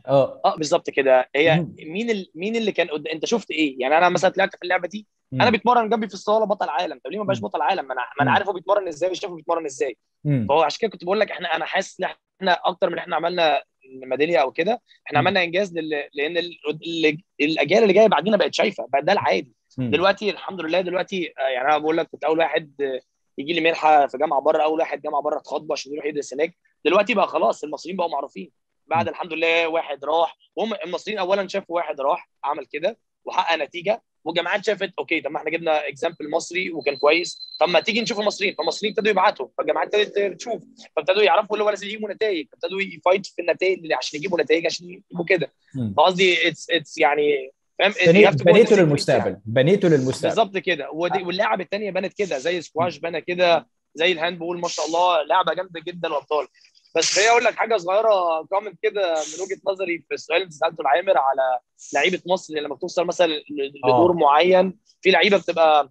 اه اه بالظبط كده هي مين ال... مين اللي كان قد... انت شفت ايه يعني انا مثلا طلعت في اللعبه دي انا بيتمرن جنبي في الصاله بطل عالم طب ليه ما بقاش بطل عالم ما انا ما انا عارف هو بيتمرن ازاي وشايفه بيتمرن ازاي فهو عشان كده كنت بقول لك احنا انا حاسس ان احنا اكتر من احنا عملنا ميداليه او كده احنا عملنا انجاز لل... لان ال... ال... الاجيال اللي جايه بعدينا بقت شايفه بقى ده العادي دلوقتي الحمد لله دلوقتي يعني انا بقول لك كنت اول واحد يجي لي منحه في جامعه بره اول واحد جامعه بره اتخطب عشان يروح يدرس هناك دلوقتي بقى خلاص المصريين بقوا معروفين بعد الحمد لله واحد راح وهم المصريين اولا شافوا واحد راح عمل كده وحقق نتيجه والجامعات شافت اوكي طب ما احنا جبنا اكزامبل مصري وكان كويس طب ما تيجي نشوف المصريين فالمصريين ابتدوا يبعتوا فالجامعات ابتدت تشوف فابتدوا يعرفوا اللي هو لازم يجيبوا نتائج ابتدوا يفايت في النتائج عشان يجيبوا نتائج عشان يجيبوا كده فقصدي اتس اتس يعني فاهم بنيته للمستقبل بنيته للمستقبل بالظبط كده واللاعب الثانيه بنت كده زي سكواش بنى كده زي الهاند بول ما شاء الله لعبه جامده جدا وابطال بس هي اقول لك حاجه صغيره كومنت كده من وجهه نظري في السؤال اللي سالته لعامر على لعيبه مصر لما بتوصل مثلا لدور أوه. معين في لعيبه بتبقى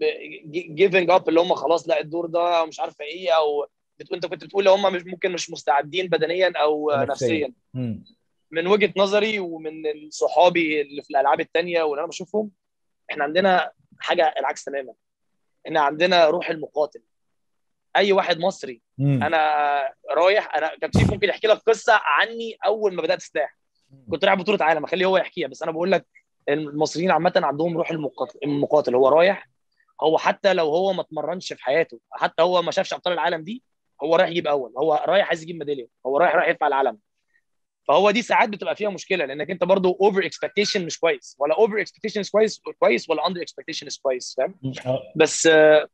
جيفنج اب اللي هم خلاص لا الدور ده مش عارفه ايه او انت كنت بتقول هم مش ممكن مش مستعدين بدنيا او نفسيا من وجهه نظري ومن صحابي اللي في الالعاب الثانيه واللي انا بشوفهم احنا عندنا حاجه العكس تماما احنا عندنا روح المقاتل اي واحد مصري مم. انا رايح انا كابتن ممكن يحكي لك قصه عني اول ما بدات سلاح كنت رايح بطوله عالم اخليه هو يحكيها بس انا بقول لك المصريين عامه عندهم روح المقاتل المقاتل هو رايح هو حتى لو هو ما اتمرنش في حياته حتى هو ما شافش ابطال العالم دي هو رايح يجيب اول هو رايح عايز يجيب ميداليه هو رايح رايح يرفع العلم فهو دي ساعات بتبقى فيها مشكله لانك انت برضو اوفر اكسبكتيشن مش كويس ولا اوفر اكسبكتيشن كويس كويس ولا اندر اكسبكتيشن كويس فاهم بس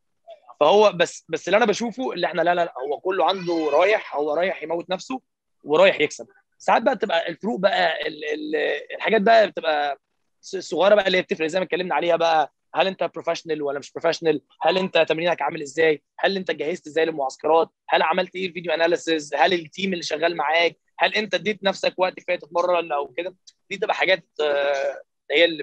فهو بس بس اللي انا بشوفه اللي احنا لا لا, لا هو كله عنده رايح هو رايح يموت نفسه ورايح يكسب ساعات بقى بتبقى الفروق بقى ال ال الحاجات بقى بتبقى الصغيره بقى اللي هي بتفرق زي ما اتكلمنا عليها بقى هل انت بروفيشنال ولا مش بروفيشنال هل انت تمرينك عامل ازاي هل انت جهزت ازاي للمعسكرات هل عملت ايه الفيديو اناليسيز هل التيم اللي شغال معاك هل انت اديت نفسك وقت كفايه تتمرن او كده دي تبقى حاجات هي اللي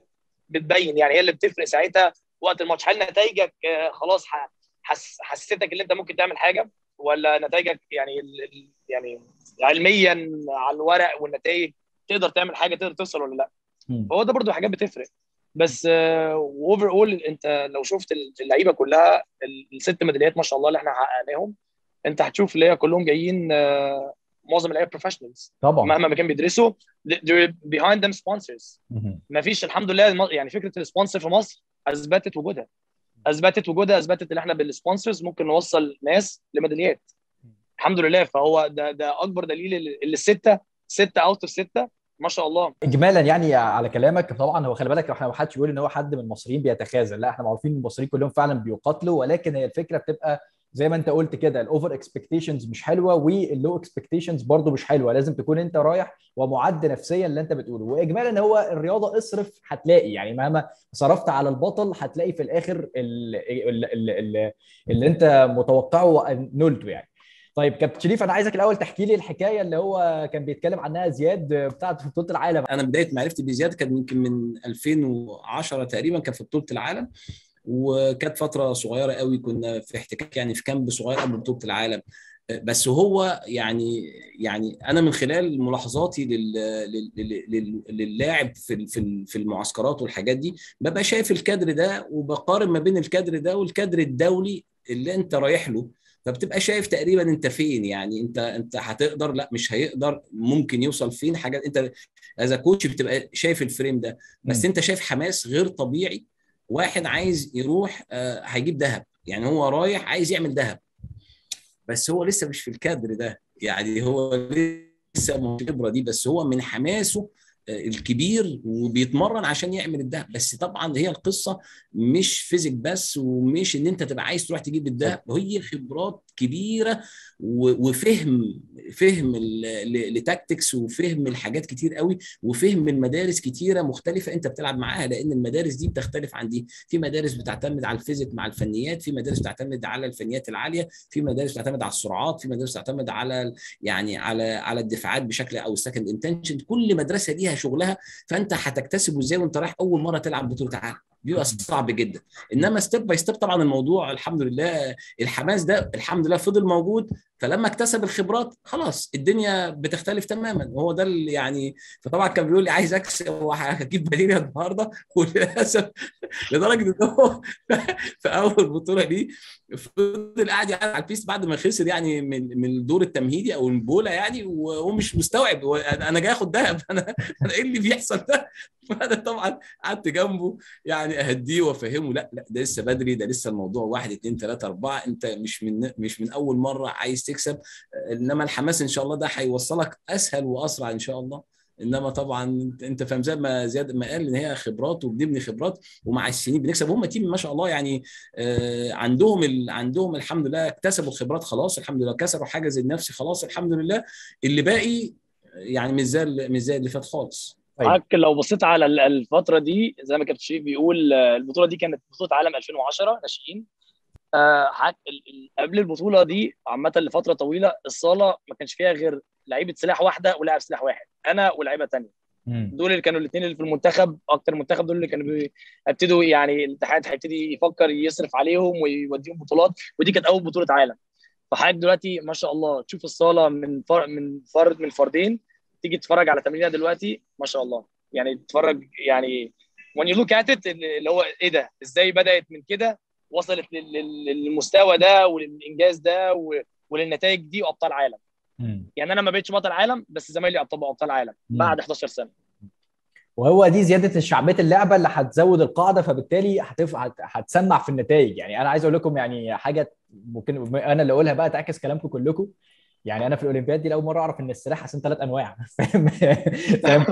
بتبين يعني هي اللي بتفرق ساعتها وقت الماتش هل نتائجك خلاص حس حسيتك ان انت ممكن تعمل حاجه ولا نتائجك يعني يعني علميا على الورق والنتائج تقدر تعمل حاجه تقدر توصل ولا لا فهو ده برضو حاجات بتفرق بس اوفر اول انت لو شفت اللعيبه كلها الست ميداليات ما شاء الله اللي احنا حققناهم انت هتشوف اللي هي كلهم جايين معظم اللعيبه بروفيشنالز طبعا مهما ما كانوا بيدرسوا behind them sponsors ما فيش الحمد لله يعني فكره السبونسر في مصر اثبتت وجودها اثبتت وجودها اثبتت ان احنا بالسبونسرز ممكن نوصل ناس لميداليات الحمد لله فهو ده ده اكبر دليل اللي السته سته اوت اوف سته ما شاء الله اجمالا يعني على كلامك طبعا هو خلي بالك احنا ما حدش بيقول ان هو حد من المصريين بيتخاذل لا احنا معروفين المصريين كلهم فعلا بيقاتلوا ولكن هي الفكره بتبقى زي ما انت قلت كده الاوفر اكسبكتيشنز مش حلوه واللو اكسبكتيشنز برضو مش حلوه لازم تكون انت رايح ومعد نفسيا اللي انت بتقوله واجمالا هو الرياضه اصرف هتلاقي يعني مهما صرفت على البطل هتلاقي في الاخر اللي, اللي, اللي انت متوقعه نلته يعني طيب كابتن شريف انا عايزك الاول تحكي لي الحكايه اللي هو كان بيتكلم عنها زياد بتاعت في بطوله العالم انا بدايه معرفتي بزياد كانت يمكن من 2010 تقريبا كان في بطوله العالم وكانت فتره صغيره قوي كنا في احتكاك يعني في كامب صغير قبل بطوله العالم بس هو يعني يعني انا من خلال ملاحظاتي للاعب في في المعسكرات والحاجات دي ببقى شايف الكادر ده وبقارن ما بين الكادر ده والكادر الدولي اللي انت رايح له فبتبقى شايف تقريبا انت فين يعني انت انت هتقدر لا مش هيقدر ممكن يوصل فين حاجات انت از كوتش بتبقى شايف الفريم ده بس م. انت شايف حماس غير طبيعي واحد عايز يروح آه هيجيب ذهب يعني هو رايح عايز يعمل ذهب بس هو لسه مش في الكادر ده يعني هو لسه مش الخبره دي بس هو من حماسه الكبير وبيتمرن عشان يعمل الدهب بس طبعا هي القصه مش فيزيك بس ومش ان انت تبقى عايز تروح تجيب الدهب هي خبرات كبيره وفهم فهم لتاكتكس وفهم الحاجات كتير قوي وفهم المدارس كتيره مختلفه انت بتلعب معاها لان المدارس دي بتختلف عن دي في مدارس بتعتمد على الفيزيك مع الفنيات في مدارس بتعتمد على الفنيات العاليه في مدارس بتعتمد على السرعات في مدارس بتعتمد على يعني على على الدفاعات بشكل او السكند انتنشن كل مدرسه ليها شغلها فانت هتكتسبه ازاي وانت رايح اول مره تلعب بطوله عالم بيبقى صعب جدا انما ستيب باي ستيب طبعا الموضوع الحمد لله الحماس ده الحمد لله فضل موجود فلما اكتسب الخبرات خلاص الدنيا بتختلف تماما وهو ده اللي يعني فطبعا كان بيقول لي عايز اكسب وهجيب بديل النهارده وللاسف لدرجه ان هو في اول بطوله دي فضل قاعد يعمل على البيست بعد ما خسر يعني من من الدور التمهيدي او البوله يعني وهو مش مستوعب انا جاي اخد دهب انا انا ايه اللي بيحصل ده؟ فانا طبعا قعدت جنبه يعني اهديه وافهمه لا لا ده لسه بدري ده لسه الموضوع واحد اثنين ثلاثه اربعه انت مش من مش من اول مره عايز تكسب انما الحماس ان شاء الله ده هيوصلك اسهل واسرع ان شاء الله انما طبعا انت فاهم زي ما زياد ما قال ان هي خبرات وبنبني خبرات ومع السنين بنكسب هم تيم ما شاء الله يعني عندهم ال... عندهم الحمد لله اكتسبوا الخبرات خلاص الحمد لله كسروا حاجز النفسي خلاص الحمد لله اللي باقي يعني مش زي مش زي اللي فات خالص طيب. لو بصيت على الفتره دي زي ما كابتن شريف بيقول البطوله دي كانت بطوله عالم 2010 ناشئين حك... قبل البطوله دي عامه لفتره طويله الصاله ما كانش فيها غير لعيبه سلاح واحده ولاعب سلاح واحد انا ولاعيبه ثانيه دول اللي كانوا الاثنين اللي في المنتخب اكتر منتخب دول اللي كانوا بيبتدوا يعني الاتحاد هيبتدي يفكر يصرف عليهم ويوديهم بطولات ودي كانت اول بطوله عالم فحضرتك دلوقتي ما شاء الله تشوف الصاله من فر... من فرد من فردين تيجي تتفرج على تمرينها دلوقتي ما شاء الله يعني تتفرج يعني when you look at it اللي هو ايه ده ازاي بدات من كده وصلت للمستوى ده وللانجاز ده وللنتائج دي وابطال عالم يعني انا ما بقتش بطل عالم بس زمايلي ابطال ابطال عالم بعد 11 سنه وهو دي زياده شعبيه اللعبه اللي هتزود القاعده فبالتالي هتف... هتسمع في النتائج يعني انا عايز اقول لكم يعني حاجه ممكن انا اللي اقولها بقى تعكس كلامكم كلكم يعني انا في الاولمبياد دي لاول مره اعرف ان السلاح اصلا ثلاث انواع فاهم فاهم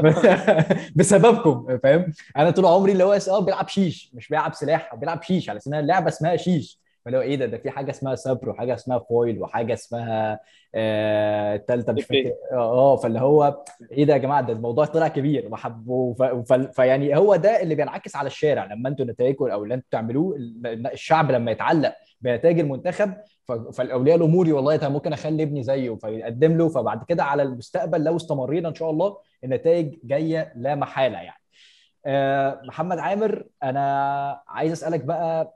بسببكم فاهم انا طول عمري اللي هو اه بيلعب شيش مش بيلعب سلاح بيلعب شيش على اساس انها اللعبه اسمها شيش فاللي هو ايه ده ده في حاجه اسمها صبر وحاجه اسمها فويل وحاجه اسمها الثالثه مش فاكر اه فاللي هو ايه ده يا جماعه ده الموضوع طلع كبير وحب فيعني هو ده اللي بينعكس على الشارع لما انتوا نتائجكم او اللي انتوا بتعملوه الشعب لما يتعلق بنتائج المنتخب فالاولياء الاموري والله طب ممكن اخلي ابني زيه فيقدم له فبعد كده على المستقبل لو استمرينا ان شاء الله النتائج جايه لا محاله يعني أه محمد عامر انا عايز اسالك بقى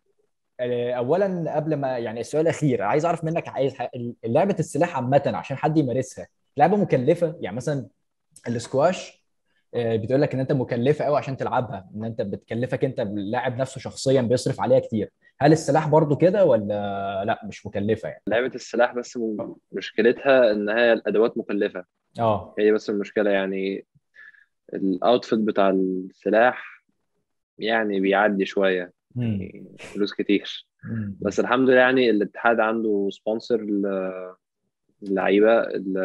اولا قبل ما يعني السؤال الاخير عايز اعرف منك عايز لعبه السلاح عامه عشان حد يمارسها لعبه مكلفه يعني مثلا السكواش بتقول لك ان انت مكلفه قوي عشان تلعبها ان انت بتكلفك انت اللاعب نفسه شخصيا بيصرف عليها كتير هل السلاح برضو كده ولا لا مش مكلفه يعني لعبه السلاح بس مشكلتها ان هي الادوات مكلفه اه هي بس المشكله يعني الاوتفيت بتاع السلاح يعني بيعدي شويه يعني فلوس كتير مم. بس الحمد لله يعني الاتحاد عنده سبونسر للعيبه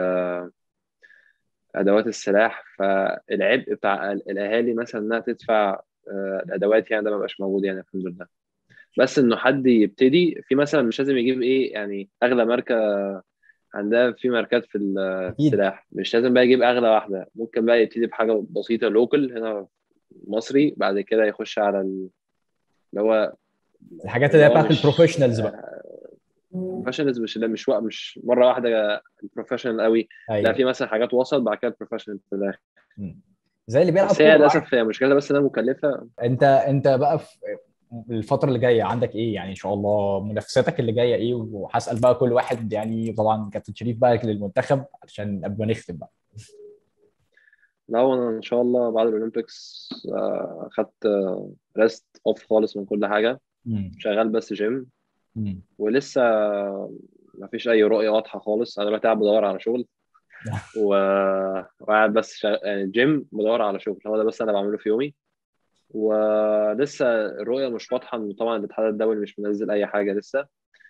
ادوات السلاح فالعبء بتاع الاهالي مثلا انها تدفع الادوات يعني ده ما بقاش موجود يعني الحمد لله بس انه حد يبتدي في مثلا مش لازم يجيب ايه يعني اغلى ماركه عندها في ماركات في السلاح مش لازم بقى يجيب اغلى واحده ممكن بقى يبتدي بحاجه بسيطه لوكال هنا مصري بعد كده يخش على اللي هو الحاجات اللي هي بتاعت البروفيشنالز بقى بروفيشنالز مش لا مش مش مره واحده البروفيشنال قوي أيوة. لا في مثلا حاجات وسط بعد كده البروفيشنال في الاخر زي اللي بيلعب بس هي للاسف هي مشكلتها بس انها مكلفه انت انت بقى في الفترة اللي جاية عندك ايه يعني ان شاء الله منافساتك اللي جاية ايه وهسأل بقى كل واحد يعني طبعا كابتن شريف بقى للمنتخب عشان قبل ما نختم بقى لا انا ان شاء الله بعد الاولمبيكس اخدت ريست اوف خالص من كل حاجه مم. شغال بس جيم مم. ولسه ما فيش اي رؤيه واضحه خالص انا دلوقتي قاعد بدور على شغل و... وقاعد بس شغ... يعني جيم بدور على شغل هو ده بس انا بعمله في يومي ولسه الرؤيه مش واضحه انه طبعا الاتحاد الدولي مش منزل اي حاجه لسه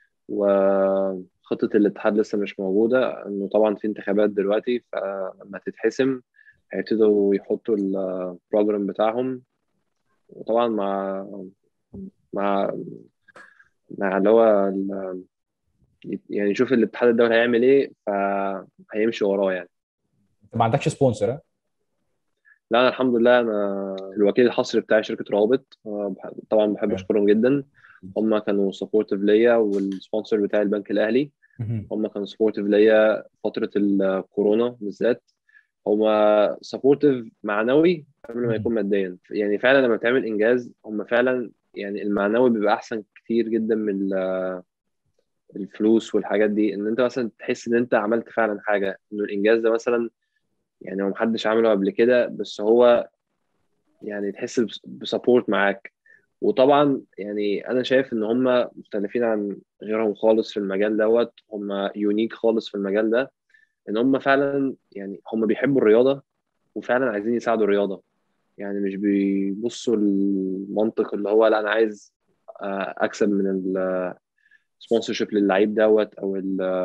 وخطه الاتحاد لسه مش موجوده انه طبعا في انتخابات دلوقتي فلما تتحسم هيبتدوا يحطوا البروجرام بتاعهم وطبعا مع مع مع اللي هو يعني يشوف الاتحاد الدولي هيعمل ايه فهيمشي وراه يعني ما عندكش سبونسر ها؟ لا انا الحمد لله انا الوكيل الحصري بتاعي شركه روابط طبعا بحب اشكرهم جدا هم كانوا سبورتيف ليا والسبونسر بتاعي البنك الاهلي هم كانوا سبورتيف ليا فتره الكورونا بالذات هم سبورتيف معنوي قبل ما يكون ماديا يعني فعلا لما بتعمل انجاز هم فعلا يعني المعنوي بيبقى احسن كتير جدا من الفلوس والحاجات دي ان انت مثلا تحس ان انت عملت فعلا حاجه انه الانجاز ده مثلا يعني هو محدش عمله قبل كده بس هو يعني تحس بسبورت معاك وطبعا يعني انا شايف ان هم مختلفين عن غيرهم خالص في المجال دوت هم يونيك خالص في المجال ده ان هم فعلا يعني هم بيحبوا الرياضه وفعلا عايزين يساعدوا الرياضه يعني مش بيبصوا المنطق اللي هو لا انا عايز اكسب من السبونسرشيب للعيب دوت او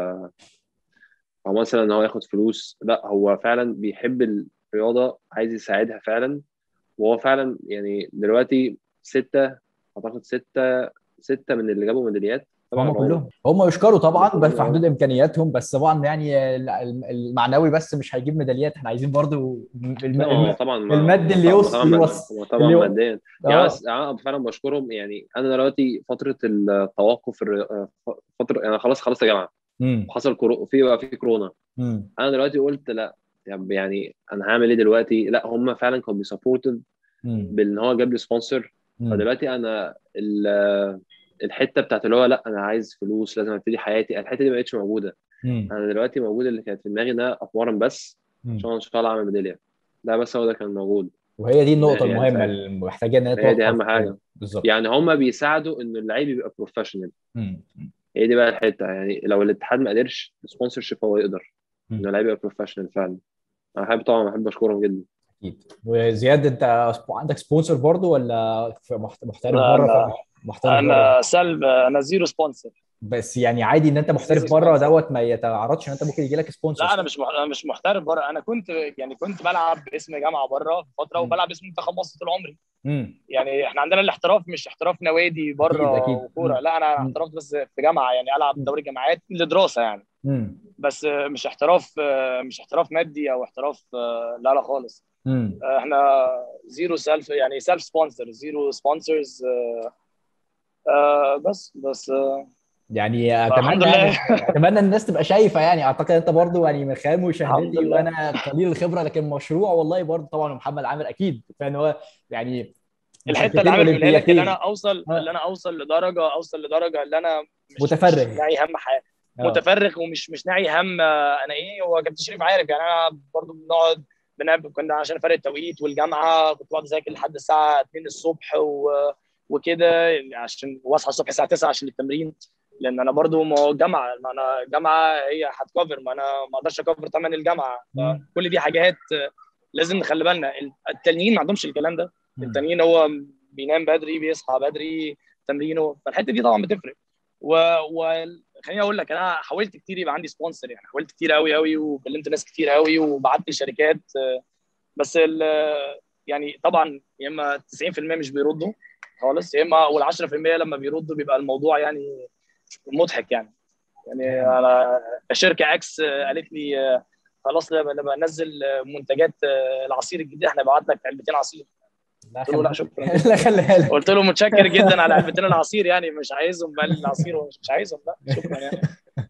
او مثلا ان هو ياخد فلوس لا هو فعلا بيحب الرياضه عايز يساعدها فعلا وهو فعلا يعني دلوقتي ستة اعتقد ستة ستة من اللي جابوا ميداليات طبعا هم كلهم هم يشكروا طبعا بس في حدود امكانياتهم بس طبعا يعني المعنوي بس مش هيجيب ميداليات احنا عايزين برضو الم... طبعا المادي اللي يوصل طبعا, طبعا, طبعا ماديا يعني انا فعلا بشكرهم يعني انا دلوقتي فتره التوقف فتره انا خلاص خلصت جامعه وحصل كرو... في بقى في كورونا مم. انا دلوقتي قلت لا يعني انا هعمل ايه دلوقتي لا هم فعلا كانوا بيسبورتد بان هو جاب لي سبونسر فدلوقتي انا الحته بتاعت اللي هو لا انا عايز فلوس لازم ابتدي حياتي الحته دي ما بقتش موجوده مم. انا دلوقتي موجود اللي كانت في دماغي ده اتمرن بس عشان ان شاء الله اعمل ميداليه ده بس هو ده كان موجود وهي دي النقطه يعني المهمه اللي محتاجه ان هي دي اهم حاجه بالظبط يعني هم بيساعدوا ان اللعيب يبقى بروفيشنال هي دي بقى الحته يعني لو الاتحاد ما قدرش السبونسر شيب هو يقدر ان اللعيب يبقى بروفيشنال فعلا انا بحب طبعا بحب اشكرهم جدا اكيد وزياد انت عندك سبونسر برضو ولا محترف بره محترف انا سلب انا زيرو سبونسر بس يعني عادي ان انت محترف بره دوت ما يتعرضش ان انت ممكن يجي لك سبونسر لا انا مش انا مش محترف بره انا كنت يعني كنت بلعب باسم جامعه بره فتره وبلعب باسم منتخب مصر طول عمري مم. يعني احنا عندنا الاحتراف مش احتراف نوادي بره وكوره لا انا احترفت بس في جامعه يعني العب دوري جامعات لدراسه يعني مم. بس مش احتراف مش احتراف مادي او احتراف لا لا خالص مم. احنا زيرو سيلف يعني سيلف سبونسر زيرو سبونسرز آه بس بس آه يعني اتمنى يعني اتمنى الناس تبقى شايفه يعني اعتقد انت برضو يعني من خلال مشاهدتي وانا قليل الخبره لكن مشروع والله برضو طبعا محمد عامر اكيد فان هو يعني الحته اللي عامل بيقولها لك اللي انا اوصل آه. اللي انا اوصل لدرجه اوصل لدرجه اللي انا مش متفرغ مش ناعي هم حاجه آه. متفرغ ومش مش ناعي هم انا ايه هو كابتن شريف عارف يعني انا برضو بنقعد بنقعد كنا عشان فرق التوقيت والجامعه كنت بقعد اذاكر لحد الساعه 2 الصبح و... وكده عشان واصحى الصبح الساعه 9 عشان التمرين لان انا برضو ما هو جامعه ما انا جامعه هي هتكفر ما انا ما اقدرش اكفر ثمن الجامعه كل دي حاجات لازم نخلي بالنا التانيين ما عندهمش الكلام ده التانيين هو بينام بدري بيصحى بدري تمرينه فالحته دي طبعا بتفرق و, و... خليني اقول لك انا حاولت كتير يبقى عندي سبونسر يعني حاولت كتير قوي قوي وكلمت ناس كتير قوي وبعت لشركات بس يعني طبعا يا اما 90% مش بيردوا خالص يا اما وال 10% لما بيردوا بيبقى الموضوع يعني مضحك يعني يعني انا شركه اكس قالت لي خلاص لما انزل منتجات العصير الجديد احنا بعت لك علبتين عصير قلت له لا شكرا لا خليها لك قلت له متشكر جدا على علبتين العصير يعني مش عايزهم بقى العصير ومش مش عايزهم لا شكرا يعني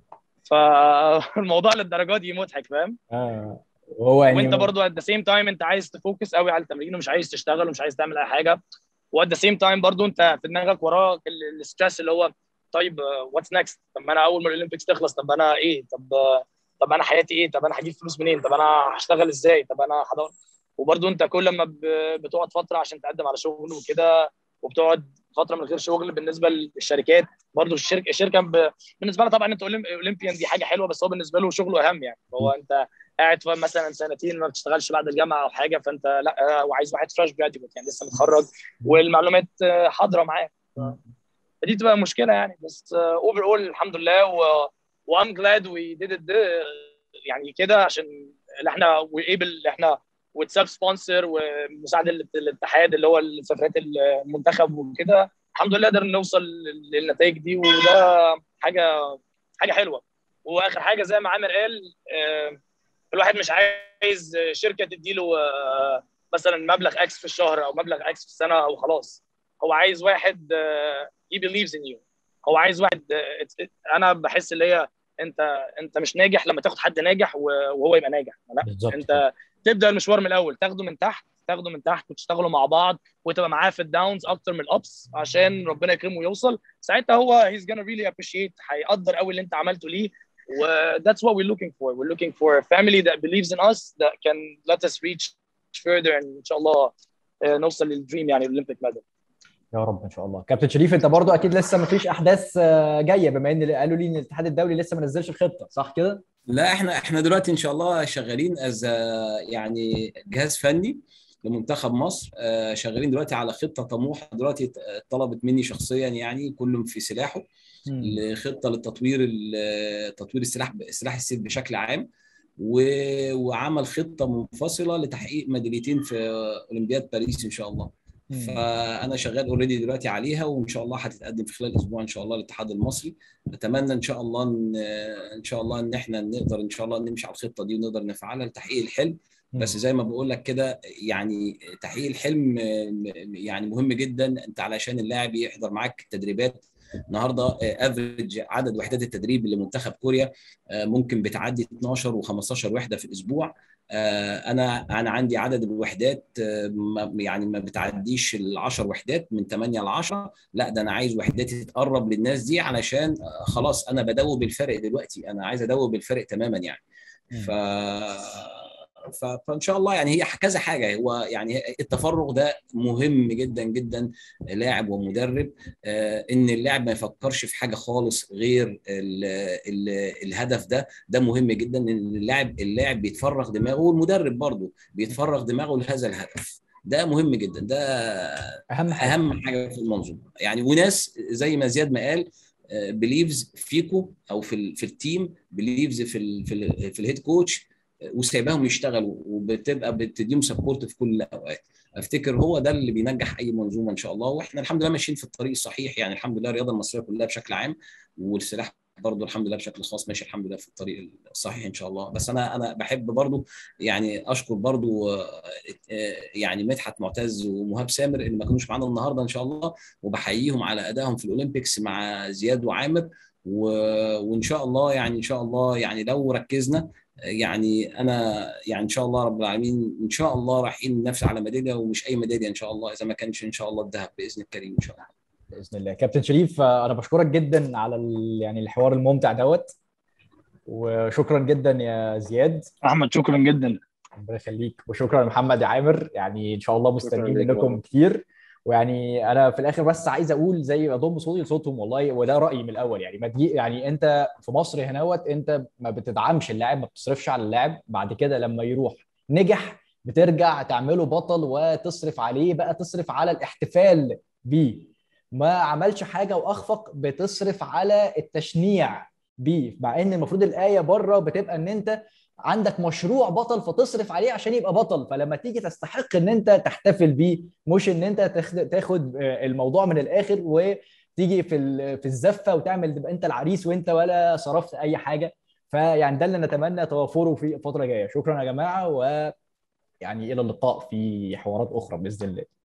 فالموضوع للدرجه دي مضحك فاهم؟ اه وهو يعني وانت برضو ات ذا سيم تايم انت عايز تفوكس قوي على التمرين ومش عايز تشتغل ومش عايز تعمل اي حاجه وات ذا سيم تايم برضو انت في دماغك وراك الستريس اللي هو طيب واتس نيكست طب ما انا اول ما الاولمبيكس تخلص طب انا ايه طب طب انا حياتي ايه طب انا هجيب فلوس منين طب انا هشتغل ازاي طب انا هدور وبرضو انت كل ما بتقعد فتره عشان تقدم على شغل وكده وبتقعد فتره من غير شغل بالنسبه للشركات برضو الشركه الشركه ب... بالنسبه لها طبعا انت اولمبيان دي حاجه حلوه بس هو بالنسبه له شغله اهم يعني هو انت قاعد مثلا سنتين ما بتشتغلش بعد الجامعه او حاجه فانت لا وعايز واحد فريش جراديويت يعني لسه متخرج والمعلومات حاضره معاه فدي تبقى مشكله يعني بس اوفر اول الحمد لله و وام جلاد وي ديد ات يعني كده عشان احنا ويبل احنا وتساب سبونسر ومساعده الاتحاد اللي هو سفرات المنتخب وكده الحمد لله قدرنا نوصل للنتائج دي وده حاجه حاجه حلوه واخر حاجه زي ما عامر قال الواحد مش عايز شركه تديله مثلا مبلغ اكس في الشهر او مبلغ اكس في السنه او خلاص هو عايز واحد he believes in you هو عايز واحد انا بحس اللي هي انت انت مش ناجح لما تاخد حد ناجح وهو يبقى ناجح لا بالزبط. انت تبدا المشوار من الاول تاخده من تحت تاخده من تحت وتشتغلوا مع بعض وتبقى معاه في الداونز اكتر من الابس عشان ربنا يكرمه ويوصل ساعتها هو هيز gonna really appreciate هيقدر قوي اللي انت عملته ليه و that's what we're looking for we're looking for a family that believes in us that can let us reach further and ان شاء الله نوصل للدريم يعني الاولمبيك ميدال يا رب ان شاء الله كابتن شريف انت برضو اكيد لسه ما فيش احداث جايه بما ان قالوا لي ان الاتحاد الدولي لسه ما نزلش الخطه صح كده لا احنا احنا دلوقتي ان شاء الله شغالين از يعني جهاز فني لمنتخب مصر شغالين دلوقتي على خطه طموحه دلوقتي طلبت مني شخصيا يعني كل في سلاحه لخطه للتطوير تطوير السلاح سلاح السيف بشكل عام وعمل خطه منفصله لتحقيق ميداليتين في اولمبياد باريس ان شاء الله فانا شغال اوريدي دلوقتي عليها وان شاء الله هتتقدم في خلال اسبوع ان شاء الله للاتحاد المصري اتمنى ان شاء الله ان ان شاء الله ان احنا نقدر ان شاء الله نمشي على الخطه دي ونقدر نفعلها لتحقيق الحلم بس زي ما بقول لك كده يعني تحقيق الحلم يعني مهم جدا انت علشان اللاعب يحضر معاك التدريبات النهارده افريج عدد وحدات التدريب لمنتخب كوريا ممكن بتعدي 12 و15 وحده في الاسبوع انا انا عندي عدد الوحدات يعني ما بتعديش ال 10 وحدات من 8 ل 10 لا ده انا عايز وحداتي تتقرب للناس دي علشان خلاص انا بدوب الفرق دلوقتي انا عايز ادوب الفرق تماما يعني ف فان شاء الله يعني هي كذا حاجه هو يعني التفرغ ده مهم جدا جدا لاعب ومدرب ان اللاعب ما يفكرش في حاجه خالص غير ال ال الهدف ده ده مهم جدا ان اللاعب اللاعب بيتفرغ دماغه والمدرب برضه بيتفرغ دماغه لهذا الهدف ده مهم جدا ده اهم حاجه اهم حاجه في المنظومه يعني وناس زي ما زياد ما قال بليفز فيكو او في في التيم بليفز في ال في, ال في الهيد كوتش وسايباهم يشتغلوا وبتبقى بتديهم سبورت في كل الاوقات افتكر هو ده اللي بينجح اي منظومه ان شاء الله واحنا الحمد لله ماشيين في الطريق الصحيح يعني الحمد لله الرياضه المصريه كلها بشكل عام والسلاح برضه الحمد لله بشكل خاص ماشي الحمد لله في الطريق الصحيح ان شاء الله بس انا انا بحب برضه يعني اشكر برضه يعني مدحت معتز ومهاب سامر اللي ما كانوش معانا النهارده ان شاء الله وبحييهم على ادائهم في الاولمبيكس مع زياد وعامر و... وان شاء الله يعني ان شاء الله يعني لو ركزنا يعني انا يعني ان شاء الله رب العالمين ان شاء الله رايحين ننافس على ميداليه ومش اي ميداليه ان شاء الله اذا ما كانش ان شاء الله الذهب باذن الكريم ان شاء الله باذن الله كابتن شريف انا بشكرك جدا على يعني الحوار الممتع دوت وشكرا جدا يا زياد احمد شكرا جدا ربنا يخليك وشكرا محمد عامر يعني ان شاء الله مستنيين منكم كتير ويعني انا في الاخر بس عايز اقول زي اضم صوتي لصوتهم والله وده رايي من الاول يعني ما تجي يعني انت في مصر هناوت انت ما بتدعمش اللاعب ما بتصرفش على اللاعب بعد كده لما يروح نجح بترجع تعمله بطل وتصرف عليه بقى تصرف على الاحتفال بيه ما عملش حاجه واخفق بتصرف على التشنيع بيه مع ان المفروض الايه بره بتبقى ان انت عندك مشروع بطل فتصرف عليه عشان يبقى بطل فلما تيجي تستحق ان انت تحتفل بيه مش ان انت تاخد الموضوع من الاخر وتيجي في في الزفه وتعمل تبقى انت العريس وانت ولا صرفت اي حاجه فيعني ده اللي نتمنى توافره في الفتره الجايه شكرا يا جماعه ويعني الى اللقاء في حوارات اخرى باذن الله